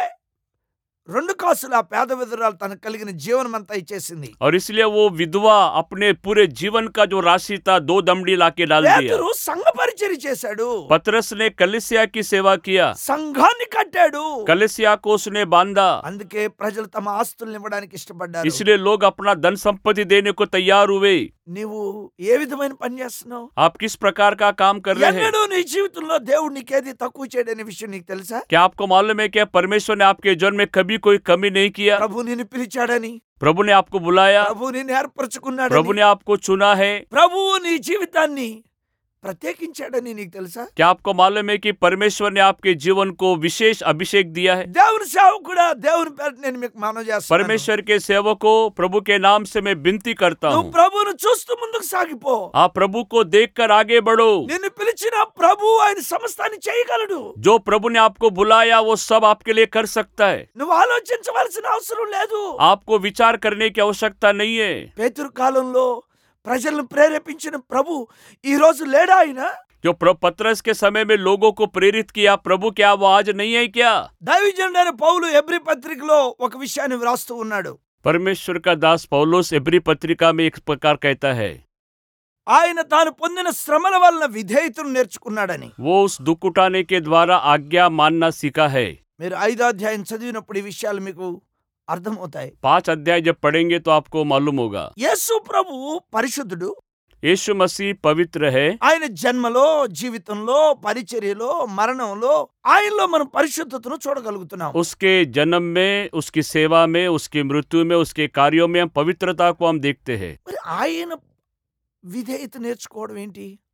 రెండు కాసులు ఆ పేద విధురాలు తనకు కలిగిన జీవనం అంతా ఇచ్చేసింది और इसलिए वो विधवा अपने पूरे जीवन का जो राशि था दो दमड़ी लाके डाल दिया పేతురు సంఘ పరిచర్య చేశాడు पतरस ने कलिसिया की सेवा किया సంఘాన్ని కట్టాడు कलिसिया को उसने बांधा అందుకే ప్రజలు తమ ఆస్తుల్ని ఇవ్వడానికి ఇష్టపడ్డారు इसलिए लोग अपना धन संपत्ति देने को तैयार हुए నీవు ఏ విధమైన పని చేస్తున్నావు आप किस प्रकार का काम कर रहे हैं ఎన్నడూ నీ జీవితంలో దేవుడు నీకేది తక్కువ చేయడనే విషయం నీకు తెలుసా क्या आपको मालूम है क्या परमेश्वर ने आपके जन्म में कभी कोई कमी नहीं किया ప్రభు నిన్ను పిలిచాడని प्रभु ने आपको बुलाया ప్రభు నిన్ను ఏర్పరచుకున్నాడు प्रभु ने आपको चुना है ప్రభువు నీ జీవితాన్ని ప్రత్యేకించాడని నీకు తెలుసా क्या आपको मालूम है कि परमेश्वर ने आपके जीवन को विशेष अभिषेक दिया है దేవుని సేవకుడా దేవుని పేరు నేను మీకు మనవి చేస్తాను परमेश्वर के सेवकों प्रभु के नाम से मैं विनती करता నువ్వు हूँ ప్రభువును చూస్తూ ముందుకు సాగిపో आप प्रभु को देखकर आगे बढ़ो నిన్ను పిలిచిన ప్రభు ఆయన సమస్తాన్ని చేయగలడు जो प्रभु ने आपको बुलाया वो सब आपके लिए कर सकता है నువ్వు ఆలోచించవలసిన అవసరం లేదు आपको विचार करने की आवश्यकता नहीं है పేతురు కాలంలో ప్రజలను ప్రేరేపించిన ప్రభు ఈ రోజు లేడా ఆయన जो प्र- पतरस के समय में लोगों को प्रेरित किया प्रभु क्या वो आज नहीं है क्या దైవజనుడైన పౌలు ఎబ్రి పత్రికలో ఒక విషయాన్ని వ్రాస్తూ ఉన్నాడు परमेश्वर का दास पौलोस एब्री पत्रिका में एक प्रकार कहता है ఆయన తాను పొందిన శ్రమల వలన విధేయతను నేర్చుకున్నాడని वो उस दुख उठाने के द्वारा आज्ञा मानना सीखा है మీరు ఐదో అధ్యాయం చదివినప్పుడు ఈ విషయాలు మీకు అర్థమవుతాయి पांच अध्याय जब पढ़ेंगे तो आपको मालूम होगा యేసు ప్రభు పరిశుద్ధుడు यीशु मसीह पवित्र है ఆయన జన్మలో జీవితంలో పరిచర్యలో మరణంలో ఆయనలో మనం పరిశుద్ధతను చూడగలుగుతున్నాం उसके जन्म में उसकी सेवा में उसकी मृत्यु में उसके कार्यों में हम पवित्रता को हम देखते हैं మరి ఆయన విధేయత నేర్చుకోవడం ఏంటి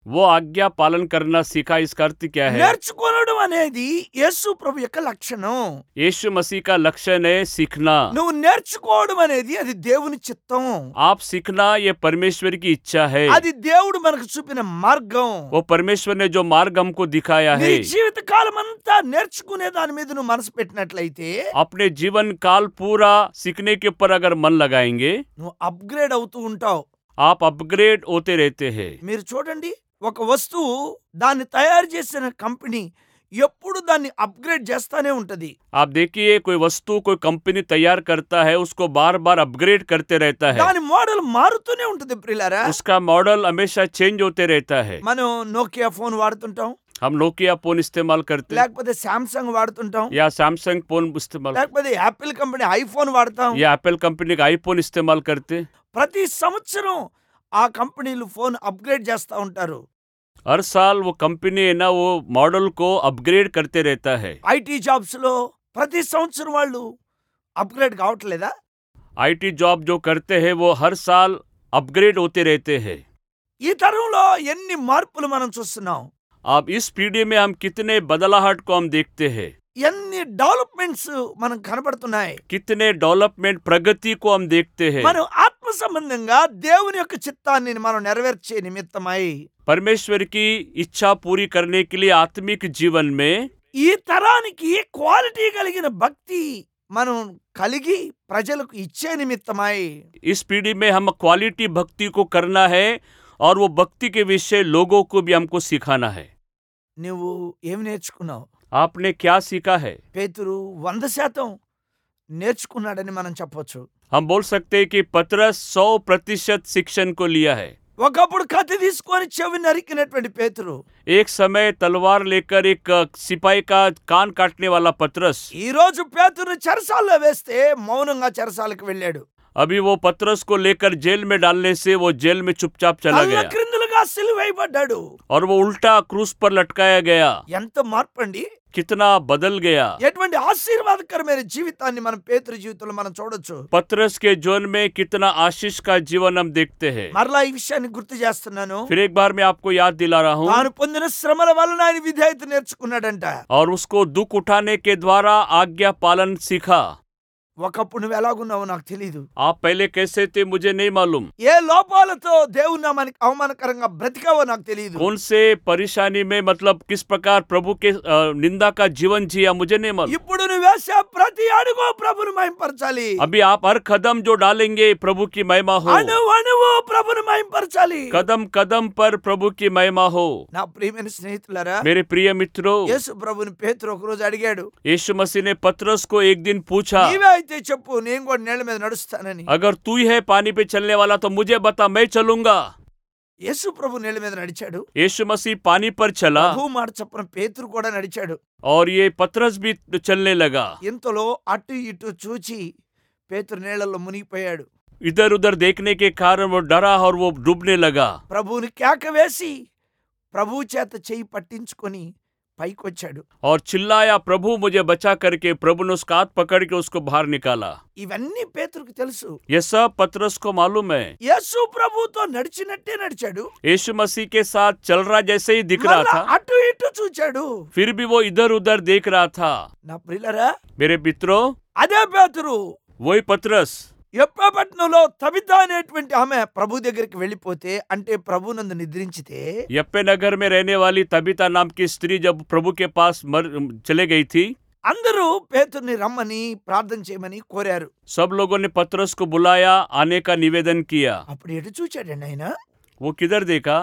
वो आज्ञा पालन करना सीखा इसका अर्थ क्या है నేర్చుకోవడం అనేది యేసు ప్రభు యొక్క లక్షణం यीशु मसीह का लक्षण है सीखना నువ్వు నేర్చుకోవడం అనేది అది దేవుని చిత్తం आप सीखना ये परमेश्वर की इच्छा है అది దేవుడు మనకు చూపిన మార్గం वो परमेश्वर ने जो मार्ग हमको दिखाया నీ है జీవిత కాలం అంతా నేర్చుకునే దాని మీద నువ్వు మనసు పెట్టినట్లయితే अपने जीवन काल पूरा सीखने के ऊपर अगर मन लगाएंगे నువ్వు అప్గ్రేడ్ అవుతూ ఉంటావు आप अपग्रेड होते रहते हैं మీరు చూడండి ఒక వస్తువు దాన్ని తయారు చేసిన కంపెనీ ఎప్పుడు దాన్ని అప్గ్రేడ్ చేస్తానే ఉంటది आप देखिए कोई वस्तु कोई कंपनी तैयार करता है उसको बार बार अपग्रेड करते रहता है దాని మోడల్ మారుతూనే ఉంటుంది ప్రిలారా उसका मॉडल हमेशा चेंज होते रहता है మనం నోకియా ఫోన్ వాడుతుంటాం हम नोकिया फोन इस्तेमाल करते లేకపోతే శాంసంగ్ వాడుతుంటాం या सैमसंग फोन इस्तेमाल లేకపోతే యాపిల్ కంపెనీ ఐఫోన్ వాడతాం या एप्पल कंपनी का आईफोन इस्तेमाल करते ప్రతి సంవత్సరం ఆ కంపెనీలు ఫోన్ అప్గ్రేడ్ చేస్తూ ఉంటారు हर साल वो कंपनी है ना वो मॉडल को अपग्रेड करते रहता है ఐటీ జాబ్స్ లో ప్రతి సంవత్సరం వాళ్ళు అప్గ్రేడ్ కావట్లేదా आईटी जॉब जो करते हैं वो हर साल अपग्रेड होते रहते हैं ఈ తరంలో ఎన్ని మార్పులు మనం చూస్తున్నాం अब इस पीढ़ी में हम कितने बदलाहट को हम देखते हैं ఎన్ని డెవలప్మెంట్స్ మనం కనబడుతున్నాయి कितने डेवलपमेंट प्रगति को हम देखते हैं మనం ఆత్మ సంబంధంగా దేవుని యొక్క చిత్తాన్ని మనం నెరవేర్చే నిమిత్తమై परमेश्वर की इच्छा पूरी करने के लिए आत्मिक जीवन में ఈ తరానికి క్వాలిటీ కలిగిన భక్తి మనం కలిగి ప్రజలకు ఇచ్చే నిమిత్తమై इस पीढ़ी में हम क्वालिटी भक्ति को करना है और वो भक्ति के विषय लोगों को भी हमको सिखाना है నువ్వు ఏమి నేర్చుకున్నావు आपने क्या सीखा है పేతురు వంద శాతం నేర్చుకున్నాడని మనం చెప్పొచ్చు हम बोल सकते हैं कि पतरस सौ प्रतिशत शिक्षण को लिया है ఒకప్పుడు కత్తి తీసుకొని చెవి నరికినటువంటి పేతురు एक समय तलवार लेकर एक अ, सिपाही का कान काटने वाला पतरस ఈ రోజు పేతురు చెరసాల్లో వేస్తే మౌనంగా చెరసాలకు వెళ్ళాడు अभी वो पतरस को लेकर जेल में डालने से वो जेल में चुपचाप चला తల్ల गया క్రిందులుగా సిలువైపడ్డాడు और वो उल्टा क्रूस पर लटकाया गया ఎంత మార్పండి कितना बदल गया ఎటువంటి ఆశీర్వాదకరమైన జీవితాన్ని మన పేతురు జీవితంలో మనం చూడొచ్చు पतरस के जीवन में कितना आशीष का जीवन हम देखते हैं మరలా ఈ విషయాన్ని గుర్తు చేస్తున్నాను फिर एक बार मैं आपको याद दिला रहा हूँ తాను పొందిన శ్రమల వలన ఆయన విధేయత నేర్చుకున్నాడంట और उसको दुख उठाने के द्वारा आज्ञा पालन सीखा ఒకప్పుడు నువ్వు ఎలాగున్నావో నాకు తెలియదు आप पहले कैसे थे मुझे नहीं मालूम ఏ లోపాలతో దేవుని నామానికి అవమానకరంగా బ్రతికావో నాకు తెలియదు कौन से परेशानी में मतलब किस प्रकार प्रभु के अ, निंदा का जीवन जिया मुझे नहीं मालूम ఇప్పుడు నువ్వు వేసే ప్రతి అడుగు ప్రభుని మహింపరచాలి अभी आप हर कदम जो डालेंगे प्रभु की महिमा हो అణువు అణువు ప్రభుని మహింపరచాలి कदम कदम पर प्रभु की महिमा हो నా ప్రియమైన స్నేహితులారా मेरे प्रिय मित्रों యేసు ప్రభుని పేతురు ఒక రోజు అడిగాడు यीशु मसीह ने पतरस को एक दिन पूछा నీవే అయితే చెప్పు నేను కూడా నీళ్ళ మీద నడుస్తానని अगर तू ही है पानी पे चलने वाला तो मुझे बता मैं चलूंगा యేసు ప్రభు నీళ్ళ మీద నడిచాడు यीशु मसीह पानी पर चला ప్రభు మాట చప్పున పేతురు కూడా నడిచాడు और ये पतरस भी चलने लगा ఇంతలో అటు ఇటు చూచి పేతురు నీళ్ళల్లో మునిగిపోయాడు इधर उधर देखने के कारण वो डरा और वो डूबने लगा ప్రభువుని కేక వేసి ప్రభువు చేత చెయ్యి పట్టించుకొని పైకి వచ్చాడు और चिल्लाया प्रभु मुझे बचा करके प्रभु ने उसका हाथ पकड़ के उसको बाहर निकाला ఇవన్నీ పేతురుకు తెలుసు ये सब पतरस को मालूम है యేసు ప్రభువుతో నడిచినట్టే నడిచాడు यीशु मसीह के साथ चल रहा जैसे ही दिख रहा మళ్ళా था అటు ఇటు చూచాడు फिर भी वो इधर उधर देख रहा था నా ప్రియులరా मेरे मित्रों అదే పేతురు वही पतरस ఎప్పపట్నంలో తబిత అనేటువంటి ఆమె ప్రభు దగ్గరికి వెళ్ళిపోతే అంటే ప్రభు నందు నిద్రించితే यप्पे नगर में रहने वाली तबिता नाम की स्त्री जब प्रभु के पास मर चले गई थी అందరూ పేతుర్ని రమ్మని ప్రార్థన చేయమని కోరారు सब लोगों ने पतरस को बुलाया आने का निवेदन किया అప్పుడు ఎటు చూచాడండి ఆయన वो किधर देखा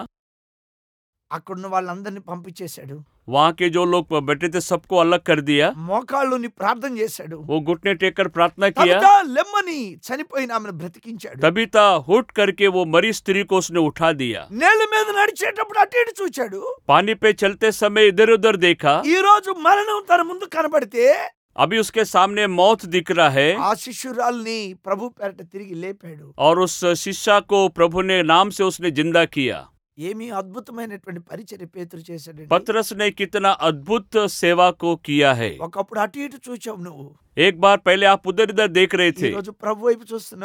అక్కడున్న వాళ్ళందరినీ పంపించేశాడు वहां के जो लोग बैठे थे सबको अलग कर दिया మోకాళ్ళుని ప్రార్థన చేశాడు वो घुटने टेक कर प्रार्थना किया తబిత లెమ్మని చనిపోయిన ఆమెను బ్రతికించాడు तबिता हुट करके वो मरी स्त्री को उसने उठा दिया నేల మీద నడిచేటప్పుడు అటు ఇటు చూచాడు पानी पे चलते समय इधर उधर देखा ఈ రోజు మరణం తన ముందు కనబడితే अभी उसके सामने मौत दिख रहा है ఆ శిష్యురాల్ని ప్రభు పేరట తిరిగి లేపాడు और उस शिष्या को प्रभु ने नाम से उसने जिंदा किया ఏమి అద్భుతమైనటువంటి పరిచర్య పేతురు చేశాడు पतरस ने कितना अद्भुत सेवा को किया है ఒకప్పుడు అటు ఇటు చూచావు నువ్వు एक बार पहले आप उधर इधर देख रहे ఈ थे రోజు ప్రభు వైపు చూస్తున్నావా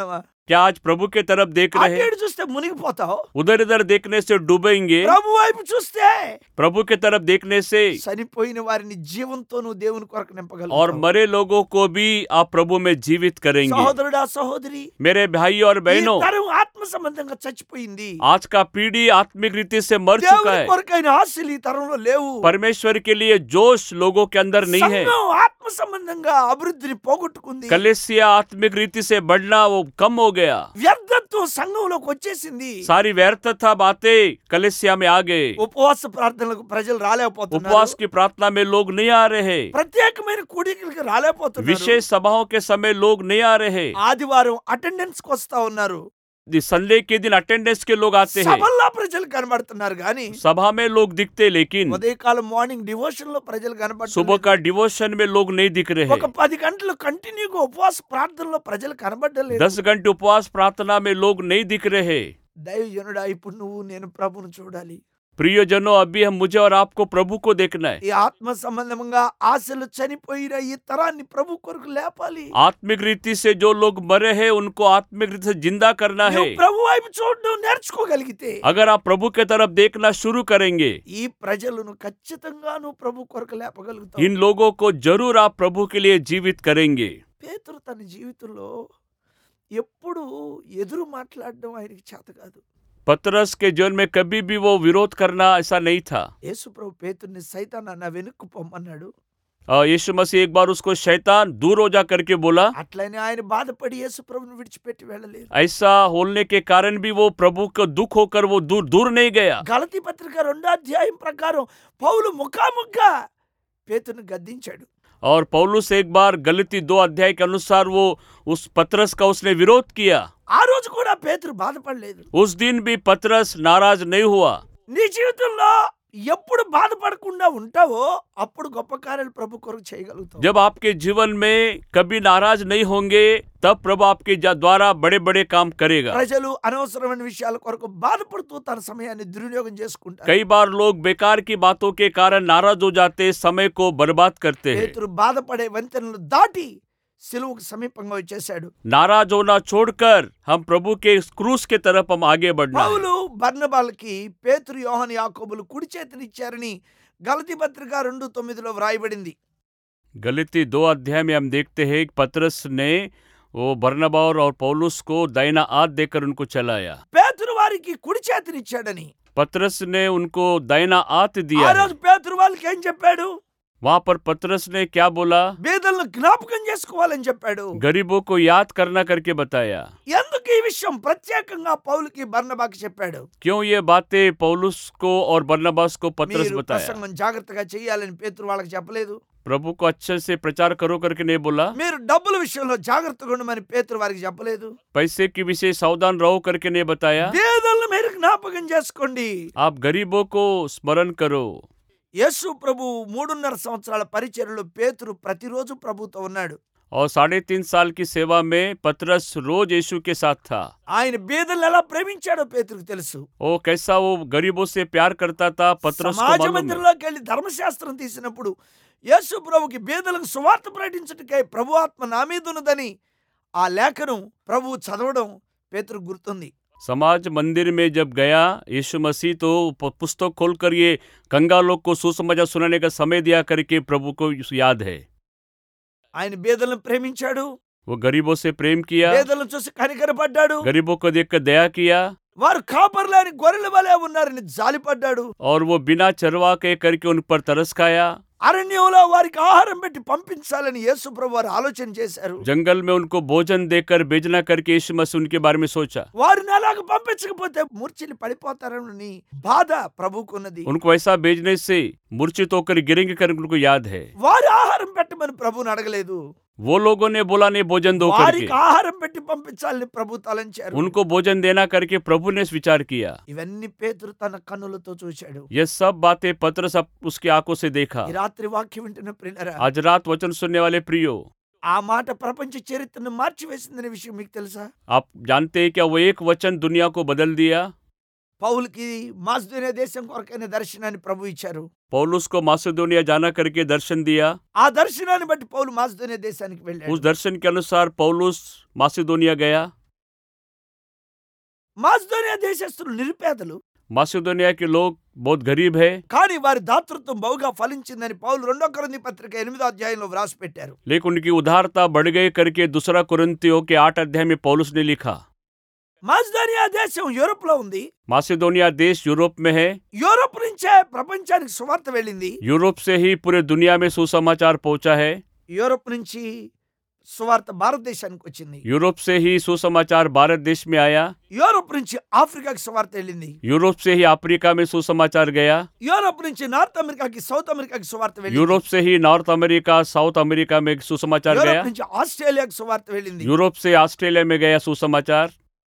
क्या आज प्रभु के तरफ देख रहे हैं అటు చూస్తే మునిగిపోతావు उधर इधर देखने से डूबेंगे ప్రభు వైపు చూస్తే प्रभु के तरफ देखने से చనిపోయిన వారిని జీవంతో నువ్వు దేవుని కొరకు और నింపగలవు मरे लोगों को भी आप प्रभु में जीवित करेंगे సహోదరుడా సహోదరి मेरे भाई और ఈ बहनों తరం ఆత్మ సంబంధంగా చచ్చిపోయింది आज का पीढ़ी आत्मिक रीति से मर चुका దేవుని है కొరకైన ఆశలు ఈ తరంలో లేవు परमेश्वर के लिए जोश लोगों के अंदर नहीं है సంఘం ఆత్మ సంబంధంగా అభివృద్ధిని పోగొట్టుకుంది कलेसिया आत्मिक रीति से बढ़ना वो कम हो गया వ్యర్థత్వం సంఘంలోకి వచ్చేసింది सारी व्यर्थता बातें कलेसिया में आ गए ఉపవాస ప్రార్థనలకు ప్రజలు రాలేకపోతున్నారు उपवास की प्रार्थना में लोग नहीं आ रहे ప్రత్యేకమైన కూడికలకి రాలేకపోతున్నారు विशेष सभाओं के समय लोग नहीं आ रहे ఆదివారం అటెండెన్స్ కు వస్తా ఉన్నారు संडे के दिन अटेंडेंस के लोग आते हैं సభల్లో ప్రజలు కనబడుతున్నారు కానీ सभा में लोग दिखते लेकिन ఉదయకాలం మార్నింగ్ డివోషన్ లో ప్రజలు सुबह కనబడుతున్నారు का डिवोशन में लोग नहीं दिख रहे ఒక పది గంటలు కంటిన్యూగా ఉపవాస ప్రార్థనలో ప్రజలు కనబడలేదు दस घंटे उपवास प्रार्थना में लोग नहीं दिख रहे దైవజనుడా ఇప్పుడు నువ్వు నేను ప్రభును చూడాలి प्रियजनों अभी हम मुझे और आपको प्रभु को देखना है ఈ ఆత్మ సంబంధంగా ఆశలు చనిపోయిన ఈ తరాన్ని ప్రభు కొరకు లేపాలి आत्मिक रीति से जो लोग मरे हैं उनको आत्मिक रीति से जिंदा करना है నువ్వు ప్రభు వైపు చూడడం నేర్చుకోగలిగితే अगर आप प्रभु के तरफ देखना शुरू करेंगे ఈ ప్రజలను ఖచ్చితంగా నువ్వు ప్రభు కొరకు లేపగలుగుతావు इन लोगों को जरूर आप प्रभु के लिए जीवित करेंगे పేతురు తన జీవితంలో ఎప్పుడు ఎదురు మాట్లాడడం ఆయనకి చేత కాదు पतरस के जीवन में कभी भी वो विरोध करना ऐसा नहीं था యేసు ప్రభు పేతుర్ని సైతాన్ నా వెనుక్కు పొమ్మన్నాడు अ, यीशु मसीह एक बार उसको शैतान दूर हो जा करके बोला అట్లనే ఆయన బాధపడి యేసు ప్రభుని విడిచిపెట్టి వెళ్ళలేదు ऐसा होने के कारण भी वो प्रभु को दुख होकर वो दूर दूर नहीं गया గలతి పత్రిక రెండో అధ్యాయం ప్రకారం పౌలు ముఖాముఖిగా పేతుని గద్దించాడు और पौलुस एक बार गलती दो अध्याय के अनुसार वो उस पतरस का उसने विरोध किया ఆ రోజు కూడా పేతురు బాధపడలేదు उस दिन भी पतरस नाराज नहीं हुआ నీ జీవితంలో ఎప్పుడు బాధపడకుండా ఉంటావో అప్పుడు గొప్ప కార్యాలు ప్రభు కొరకు చేయగలుగుతావు जब आपके जीवन में कभी नाराज नहीं होंगे तब प्रभु आपके जा- द्वारा बड़े बड़े काम करेगा ప్రజలు అనవసరమైన విషయాల కొరకు బాధపడుతూ తన సమయాన్ని దుర్వినియోగం చేసుకుంటారు कई बार लोग बेकार की बातों के कारण नाराज हो जाते समय को बर्बाद करते हैं పేతురు బాధపడే వంతెనలు దాటి సిలువకు సమీపంగా వచ్చేసాడు नाराज होना छोड़कर हम प्रभु के इस क्रूस के तरफ हम आगे बढ़ना है పౌలు బర్నబాలకి పేతురు యోహన్ యాకోబులు కుడి చేతినిచ్చారని గలతి పత్రిక రెండు తొమ్మిదిలో వ్రాయబడింది गलती दो अध्याय में हम देखते हैं कि पतरस ने वो बरनबार और पौलुस को दाहिना हाथ देकर उनको चलाया పేతురు వారికి కుడి చేతినిచ్చాడని पतरस ने उनको दाहिना हाथ ఆ दिया है రోజు పేతురు వాళ్ళకి ఏం చెప్పాడు वहां पर पतरस ने क्या बोला బీదలను జ్ఞాపకం చేసుకోవాలని చెప్పాడు गरीबों को याद करना करके बताया ఎందుకు ఈ విషయం ప్రత్యేకంగా పౌలుకి బర్నబాకి చెప్పాడు क्यों ये बातें पौलुस को और बरनबास को पतरस మీరు बताया ప్రసంగం జాగ్రత్తగా చేయాలని పేతురు వాళ్ళకి చెప్పలేదు प्रभु को अच्छे से प्रचार करो करके नहीं बोला మీరు డబ్బుల విషయంలో జాగ్రత్తగా ఉండమని పేతురు వారికి చెప్పలేదు पैसे की विषय सावधान रहो करके नहीं बताया బీదలను మీరు జ్ఞాపకం చేసుకోండి आप गरीबों को स्मरण करो యేసు ప్రభు మూడున్నర సంవత్సరాల పరిచర్యలో పేతురు ప్రతిరోజు ప్రభుతో ఉన్నాడు और साढ़े तीन साल की सेवा में पतरस रोज यीशु के साथ था ఆయన బీదలను ఎలా ప్రేమించాడో పేతురుకు తెలుసు ओ कैसा वो गरीबों से प्यार करता था पतरस को సమాజ मालूम है మందిరంలోకి వెళ్ళి ధర్మశాస్త్రం తీసినప్పుడు యేసు ప్రభుకి బీదలకు సువార్త ప్రకటించటకై ప్రభు ఆత్మ నా మీద ఉన్నదని ఆ లేఖను ప్రభు చదవడం పేతురు గుర్తుంది समाज मंदिर में जब गया यीशु मसीह तो प- पुस्तक खोलकर ये कंगालों को सुसमाचार सुनाने का समय दिया करके प्रभु को याद है ఆయన బీదలను ప్రేమించాడు वो गरीबों से प्रेम किया బీదలను చూసి కనికరపడ్డాడు गरीबों को देखकर दया किया వారు కాపర్లేని గొర్రెల వలె ఉన్నారని జాలిపడ్డాడు और वो बिना चरवा के करके उन पर तरस खाया అరణ్యంలో వారికి ఆహారం పెట్టి పంపించాలని యేసు ప్రభు వారు ఆలోచన చేశారు जंगल में उनको भोजन देकर भेजना करके यीशु मसीह उनके बारे में सोचा వారిని అలాగ పంపించకపోతే మూర్చిని పడిపోతారని బాధ ప్రభుకున్నది उनको ऐसा भेजने से मूर्छित होकर गिरेंगे करके उनको याद है వారి ఆహారం పెట్టమని ప్రభుని అడగలేదు वो लोगों ने बोला नहीं भोजन दो వారికి करके ఆహారం పెట్టి పంపించాలని ప్రభు తలంచారు उनको भोजन देना करके प्रभु ने विचार किया ఇవన్నీ పేతురు తన కన్నులతో చూశాడు ये सब बातें पत्रस अब उसकी आंखों से देखा ఈ రాత్రి వాక్యం వింటున్న ప్రియులరా आज रात वचन सुनने वाले प्रियो ఆ మాట ప్రపంచ చరిత్రను మార్చివేసిందనే విషయం మీకు తెలుసా आप जानते हैं क्या वो एक वचन दुनिया को बदल दिया పౌలుకి మాస్దునే దేశం కొరకైన దర్శనాన్ని ప్రభు ఇచ్చారు पौलुस को मासिदोनिया जाना करके दर्शन दिया ఆ దర్శనాన్ని బట్టి పౌలు మాస్దునే దేశానికి उस వెళ్ళాడు दर्शन के अनुसार पौलुस मासिदोनिया गया మాస్దోనియా దేశస్తులు నిరుపేదలు मासिदोनिया के लोग बहुत गरीब है కానీ వారి దాతృత్వం బహుగా ఫలించిందని పౌలు రెండో కొరింథీ పత్రిక ఎనిమిదో అధ్యాయంలో వ్రాసి పెట్టారు लेकिन उनकी उदारता बढ़ गई करके दूसरा कुरंतियों के आठ अध्याय में पौलुस ने लिखा మాస్దోనియా దేశం యూరోప్ లో ఉంది मासिदोनिया देश यूरोप में है యూరోప్ నుంచే ప్రపంచానికి సువార్త వెళ్ళింది यूरोप से ही पूरे दुनिया में सुसमाचार पहुंचा है యూరోప్ నుంచి సువార్త భారతదేశానికి వచ్చింది यूरोप से ही सुसमाचार भारत देश में आया యూరోప్ నుంచి ఆఫ్రికాకి సువార్త వెళ్ళింది यूरोप से ही अफ्रीका में सुसमाचार गया యూరోప్ నుంచి నార్త్ అమెరికాకి సౌత్ అమెరికాకి సువార్త వెళ్ళింది यूरोप से ही नॉर्थ अमेरिका साउथ अमेरिका में सुसमाचार गया యూరోప్ నుంచి ఆస్ట్రేలియాకి సువార్త వెళ్ళింది यूरोप से ऑस्ट्रेलिया में गया सुसमाचार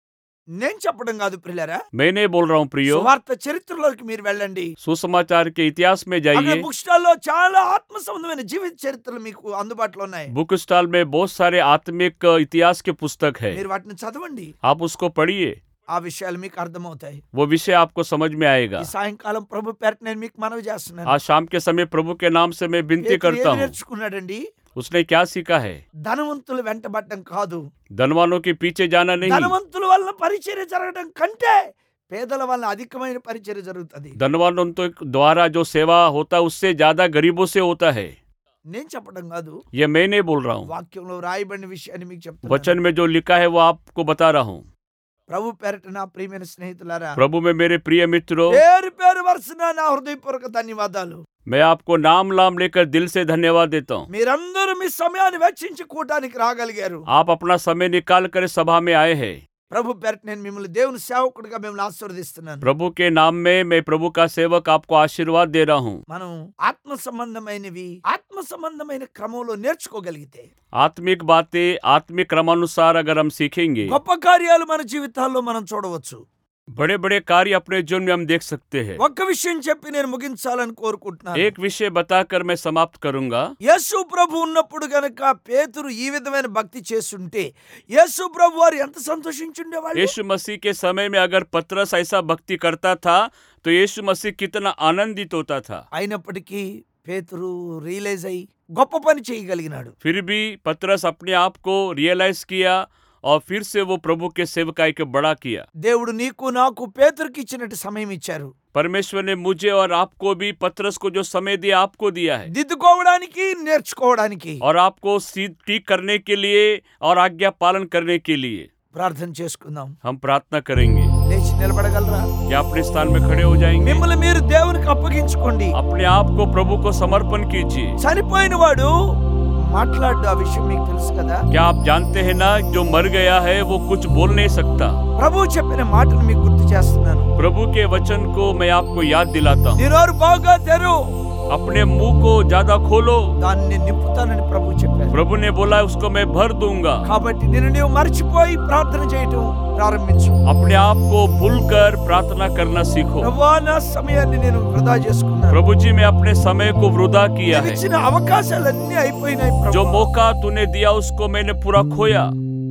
నేను చెప్పడం కాదు ప్రియులారా मैं नहीं बोल रहा हूँ प्रियो సువార్త చరిత్రలోకి మీరు వెళ్ళండి सुसमाचार के इतिहास में అక్కడ जाइए బుక్ స్టాల్ లో చాలా ఆత్మ సంబంధమైన జీవిత చరిత్రలు మీకు అందుబాటులో ఉన్నాయి बुक स्टॉल में बहुत सारे आत्मिक इतिहास के पुस्तक है మీరు వాటిని చదవండి आप उसको पढ़िए ఆ విషయాలు మీకు అర్థమవుతాయి वो विषय आपको समझ में आएगा ఈ సాయంకాలం ప్రభు పేరట నేను మీకు మనవి చేస్తున్నాను आज शाम के समय प्रभु के नाम से मैं विनती పేతురు करता ఏం हूँ నేర్చుకున్నాడండి उसने क्या सीखा है ధనవంతులు వెంటబడటం కాదు धनवानों के पीछे जाना नहीं ధనవంతుల వలన పరిచర్య జరగడం కంటే పేదల వలన అధికమైన పరిచర్య జరుగుతుంది धनवानों तो द्वारा जो सेवा होता है उससे ज्यादा गरीबों से होता है నేను చెప్పడం కాదు ये मैं नहीं बोल रहा हूँ వాక్యంలో రాయబడిన విషయాన్ని మీకు చెప్తాను वचन में जो लिखा है वो आपको बता रहा हूँ ప్రభు పేరట నా ప్రియమైన స్నేహితులారా प्रभु में मेरे प्रिय मित्रों పేరు పేరు వరుసన నా హృదయపూర్వక ధన్యవాదాలు मैं आपको नाम नाम लेकर दिल से धन्यवाद देता हूँ మీరందరూ మీ సమయాన్ని వెచ్చించి కూటానికి రాగలిగారు आप अपना समय निकाल कर सभा में आए हैं ప్రభు పేరట నేను మిమ్మల్ని దేవుని సేవకుడిగా మిమ్మల్ని ఆశీర్వదిస్తున్నాను प्रभु के नाम में मैं प्रभु का सेवक आपको आशीर्वाद दे रहा हूँ మనం ఆత్మ సంబంధమైనవి ఆత్మ సంబంధమైన క్రమంలో నేర్చుకోగలిగితే आत्मिक बातें आत्मिक क्रमानुसार अगर हम सीखेंगे గొప్ప కార్యాలు మన జీవితాల్లో మనం చూడవచ్చు बड़े बड़े कार्य अपने जीवन में हम देख सकते हैं ఒక్క విషయం చెప్పి నేను ముగించాలని కోరుకుంటున్నాను एक विषय बताकर मैं समाप्त करूंगा యేసు ప్రభు ఉన్నప్పుడు గనక పేతురు ఈ విధమైన భక్తి చేస్తుంటే యేసు ప్రభు వారు ఎంత సంతోషించుండేవాళ్ళు यीशु मसीह के समय में अगर पतरस ऐसा भक्ति करता था तो यीशु मसीह कितना आनंदित होता था అయినప్పటికీ పేతురు రియలైజ్ అయి గొప్ప పని చేయగలిగినాడు फिर भी पतरस अपने आप को रियलाइज किया और फिर से वो प्रभु के सेवकाई को बड़ा किया దేవుడు నీకు నాకు పేతురుకి ఇచ్చినట్టు సమయం ఇచ్చారు परमेश्वर ने मुझे और आपको भी पतरस को जो समय दिया आपको दिया है దిద్దుకోవడానికి నేర్చుకోవడానికి और आपको सी- ठीक करने के लिए और आज्ञा पालन करने के लिए ప్రార్థన చేసుకుందాం हम प्रार्थना करेंगे లేచి నిలబడగలరా क्या अपने स्थान में खड़े हो जाएंगे మిమ్మల్ని మీరు దేవునికి అప్పగించుకోండి अपने आप को प्रभु को समर्पण कीजिए చనిపోయిన వాడు మాట్లాడు ఆ విషయం మీకు తెలుసు కదా क्या आप जानते हैं ना जो मर गया है वो कुछ बोल नहीं सकता ప్రభు చెప్పిన మాటను మీకు గుర్తు చేస్తున్నాను प्रभु के वचन को मैं आपको याद दिलाता हूँ నీ నోరు బాగా తెరు अपने मुंह को ज्यादा खोलो దాన్ని నేను నింపుతానని ప్రభు చెప్పారు प्रभु ने बोला उसको मैं भर दूंगा కాబట్టి నిన్ను నీవు మర్చిపోయి ప్రార్థన చేయటం ప్రారంభించు अपने आप को भूलकर प्रार्थना करना सीखो ప్రభా నా సమయాన్ని నేను వృధా చేసుకున్నాను प्रभु जी मैं अपने समय को वृदा किया నీవు है ఇచ్చిన అవకాశాలన్నీ అయిపోయినాయి जो ప్రభు मौका तूने दिया उसको मैंने पूरा खोया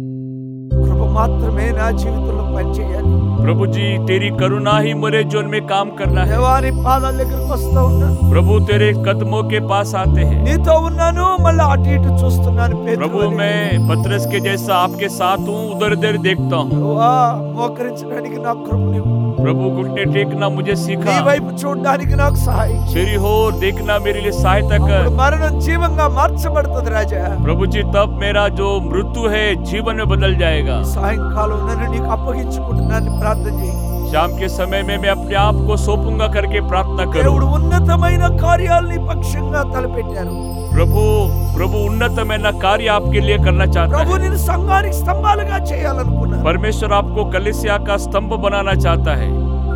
కృప మాత్రమే నా జీవితంలో పనిచేయాలి प्रभु जी तेरी करुणा ही मेरे जीवन में काम करना है దేవాని పాదాల దగ్గరకు వస్తా ఉన్నాను प्रभु तेरे कदमों के पास आते हैं నీతో ఉన్నాను మళ్ళీ అటు ఇటు చూస్తున్నాను పేతురు प्रभु అని. मैं पत्रस के जैसा आपके साथ हूँ उधर उधर देखता हूँ ప్రభువా, మోకరించడానికి నాకు కృప నీవు प्रभु घुटने टेकना मुझे నీ सीखा వైపు చూడడానికి నాకు సహాయం చేయి. सिरी हो और देखना मेरे लिए सहायता कर అప్పుడు మరణం జీవంగా మార్చబడుతుంది రాజా प्रभु जी तब मेरा जो मृत्यु है जीवन में बदल जाएगा సాయంకాలం నన్ను నీకు అప్పగించుకుంటున్నాను ప్రార్థన చేయి शाम के समय में मैं अपने आप को सौंपूंगा करके प्रार्थना దేవుడు करूं ఉన్నతమైన కార్యాలని పక్షంగా తలపెట్టారు प्रभु प्रभु उन्नतమైన कार्य आपके लिए करना चाहता ప్రభు है నేను సంఘానికి స్తంభాలుగా చేయాలనుకున్నాను परमेश्वर आपको कलिसिया का स्तंभ बनाना चाहता है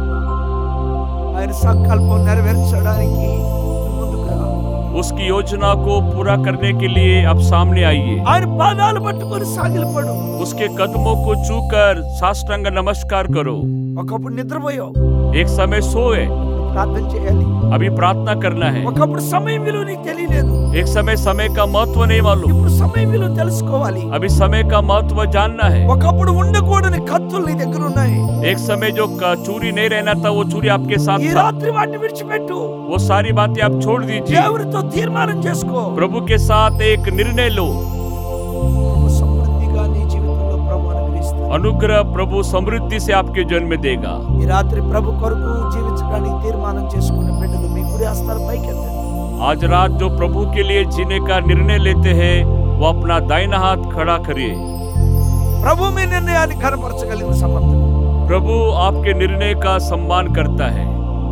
ఆయన సంకల్పం నెరవేర్చడానికి ముందుకు రా. उसकी योजना को पूरा करने के लिए आप सामने आइए ఆయన పాదాలు పట్టుకొని సాగిలపడు उसके कदमों को छूकर साष्टांग नमस्कार करो ఒకప్పుడు నిద్రపోయావు एक समय सोए ప్రార్థన చేయాలి अभी प्रार्थना करना है ఒకప్పుడు సమయం విలువ నీకు తెలియలేదు एक समय समय का महत्व नहीं मालूम ఇప్పుడు సమయం విలువ తెలుసుకోవాలి अभी समय का महत्व जानना है ఒకప్పుడు ఉండకూడని కత్తులు నీ దగ్గర ఉన్నాయి एक समय जो क- चूरी नहीं रहना था वो चूरी आपके साथ ఈ था రాత్రి వాటిని విడిచిపెట్టు वो सारी बातें आप छोड़ दीजिए దేవునితో తీర్మానం చేసుకో प्रभु के साथ एक निर्णय लो కృప సమృద్ధిగా నీ జీవితంలో ప్రభు అనుగ్రహిస్తాడు अनुग्रह प्रभु समृद्धि से आपके जीवन में देगा ఈ రాత్రి ప్రభు కొరకు జీవించడానికి తీర్మానం చేసుకున్న బిడ్డలు మీ కుడి హస్తాలు పైకెత్తండి आज रात जो प्रभु के लिए जीने का निर्णय लेते हैं वो अपना दाहिना हाथ खड़ा करिए ప్రభు మీ నిర్ణయాన్ని కనపరచగలిగిన సమర్థుడు प्रभु आपके निर्णय का सम्मान करता है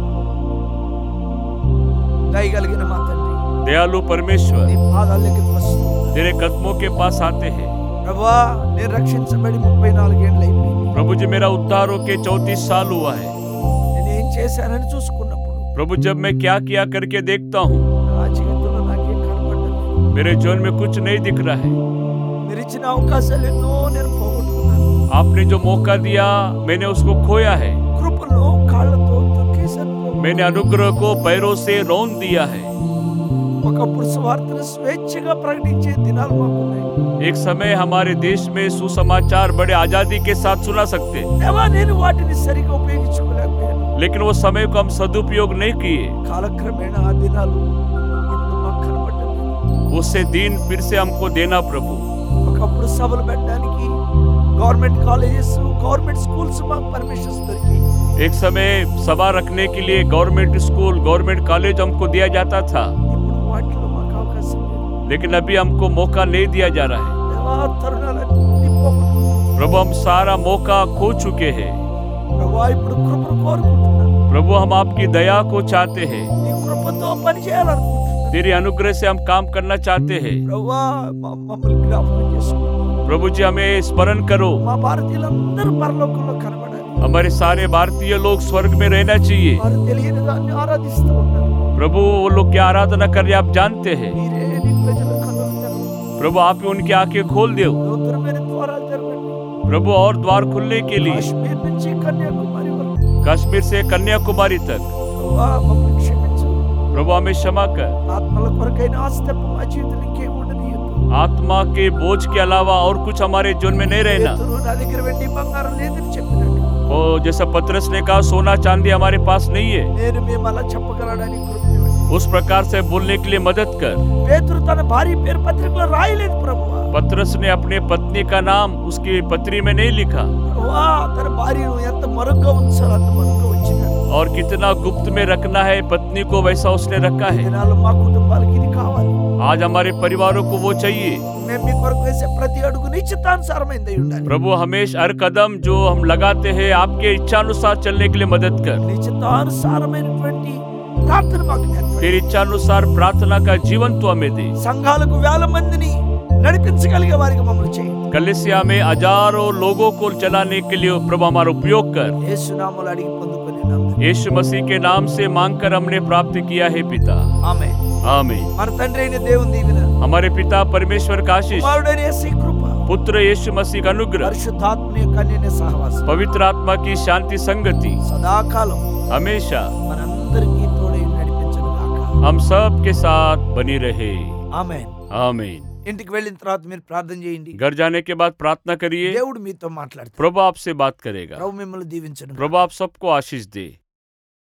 దయగలిగిన మా తండ్రి दयालु परमेश्वर నీ పాదాల దగ్గరికి వస్తున్నాను तेरे कदमों के पास आते हैं ప్రభా నేను రక్షించబడి ముప్పై నాలుగేళ్ళు అయిపోయింది प्रभु जी मेरा उद्धार होके चौतीस साल हुआ है నేను ఏం చేశానని చూసుకున్నప్పుడు प्रभु जब मैं क्या किया करके देखता हूँ నా జీవితంలో నాకేం కనపడలేదు मेरे जीवन में कुछ नहीं दिख रहा है మీరు ఇచ్చిన అవకాశాలు ఎన్నో నేను పోగొట్టుకున్నాను आपने जो मौका दिया मैंने उसको खोया है కృపలో కాళ్ళతో తొక్కేశాను ప్రభు. मैंने अनुग्रह को पैरों से रौन दिया है ఒకప్పుడు స్వార్థను స్వేచ్ఛగా ప్రకటించే దినాలు మాకున్నాయి एक समय हमारे देश में सुसमाचार बड़े आजादी के साथ सुना सकते దేవా నేను వాటిని సరిగా ఉపయోగించుకోలేకపోయాను लेकिन वो समय को हम सदुपयोग नहीं किए కాలక్రమేణా ఆ దినాలు ఇప్పుడు మాకు కనపడ్డాయి उससे दिन फिर से हमको देना प्रभु ఒకప్పుడు సభలు పెట్టడానికి గవర్నమెంట్ కాలేజెస్ గవర్నమెంట్ స్కూల్స్ మాకు పర్మిషన్స్ దొరికి एक समय सभा रखने के लिए गवर्नमेंट स्कूल गवर्नमेंट कॉलेज हमको दिया जाता था ఇప్పుడు వాటిలో మాకు అవకాశం లేదు लेकिन अभी हमको मौका नहीं दिया जा रहा है దేవా తరుణాలన్నీ పోగొట్టుకున్నాను प्रभु हम सारा मौका खो चुके हैं ప్రభా ఇప్పుడు కృపను కోరుకుంటున్నాను प्रभु हम आपकी दया को चाहते हैं నీ కృపతో పని చేయాలనుకుంటున్నాను तेरे अनुग्रह से हम काम करना चाहते हैं ప్రభా మా- మమ్మల్ని జ్ఞాపకం చేసుకో प्रभु जी हमें स्मरण करो మా భారతీయులందరూ పరలోకంలో కనబడాలి हमारे सारे भारतीय लोग स्वर्ग में रहना चाहिए వారు తెలియని దాన్ని ఆరాధిస్తూ ఉన్నారు प्रभु वो लोग क्या आराधना कर रहे हैं, आप जानते हैं మీరే నీ ప్రజల కన్నులు తెరవండి. प्रभु आप ही उनकी आंखें खोल दो నూతనమైన ద్వారాలు తెరవండి प्रभु और द्वार खुलने के लिए కాశ్మీర్ నుంచి కన్యాకుమారి వరకు कश्मीर से कन्याकुमारी तक ప్రభా మమ్మల్ని క్షమించు प्रभु हमें क्षमा कर ఆత్మల కొరకైన ఆస్తి తప్ప మా జీవితం ఇంకేం ఉండనీయద్దు आत्मा के बोझ के अलावा और कुछ हमारे जीवन में नहीं रहना పేతురు నా దగ్గర వెండి బంగారం లేదని చెప్పినట్టు ओ जैसा पत्रस ने कहा सोना चांदी हमारे पास नहीं है నేను మేము అలా చెప్పగలడానికి కృపనివ్వండి उस प्रकार से बोलने के लिए मदद कर పేతురు తన భార్య పేరు పత్రికలో రాయలేదు ప్రభు पत्रस ने अपने पत्नी का नाम उसकी पत्री में नहीं लिखा ప్రభువా తన భార్యను ఎంత మరుగ్గా ఉంచాలో అంత మరుగ్గా ఉంచినాడు और कितना गुप्त में रखना है पत्नी को वैसा उसने रखा ఈ है దినాల్లో మా కుటుంబాలకి ఇది కావాలి आज हमारे परिवारों को वो चाहिए మేము మీ కొరకు వేసే ప్రతి అడుగు నిశ్చితానుసారమైంది ఉండాలి प्रभु हमेशा हर कदम जो हम लगाते हैं आपके इच्छानुसार चलने के लिए मदद कर నిశ్చితానుసారమైనటువంటి ప్రార్థన మాకు నేర్పండి तेरी इच्छानुसार प्रार्थना का जीवन तो हमें दे సంఘాలకు వేల మందిని నడిపించగలిగే వారికి మమ్మల్ని చేయండి कलिसिया में हजारों लोगों को चलाने के लिए प्रभु हमारा उपयोग कर యేసునామములు అడిగి పొందుకొని यीशु मसीह के नाम से मांगकर हमने प्राप्त किया है पिता ఆమె आमीन మన తండ్రి అయిన దేవుని దీవెన हमारे पिता परमेश्वर का आशीष కుమారుడైన యేసు కృప पुत्र यीशु मसीह का अनुग्रह పరిశుద్ధాత్మ యొక్క అన్యోన్య సహవాసం पवित्र आत्मा की शांति संगति సదాకాలం हमेशा మనందరికీ తోడై నడిపించను గాక हम सब के साथ बनी रहे ఆమెన్ आमीन ఇంటికి వెళ్ళిన తర్వాత మీరు ప్రార్థన చేయండి घर जाने के बाद प्रार्थना करिए దేవుడు మీతో మాట్లాడతాడు प्रभु आपसे बात करेगा ప్రభు మిమ్మల్ని దీవించను प्रभु आप सबको आशीष दे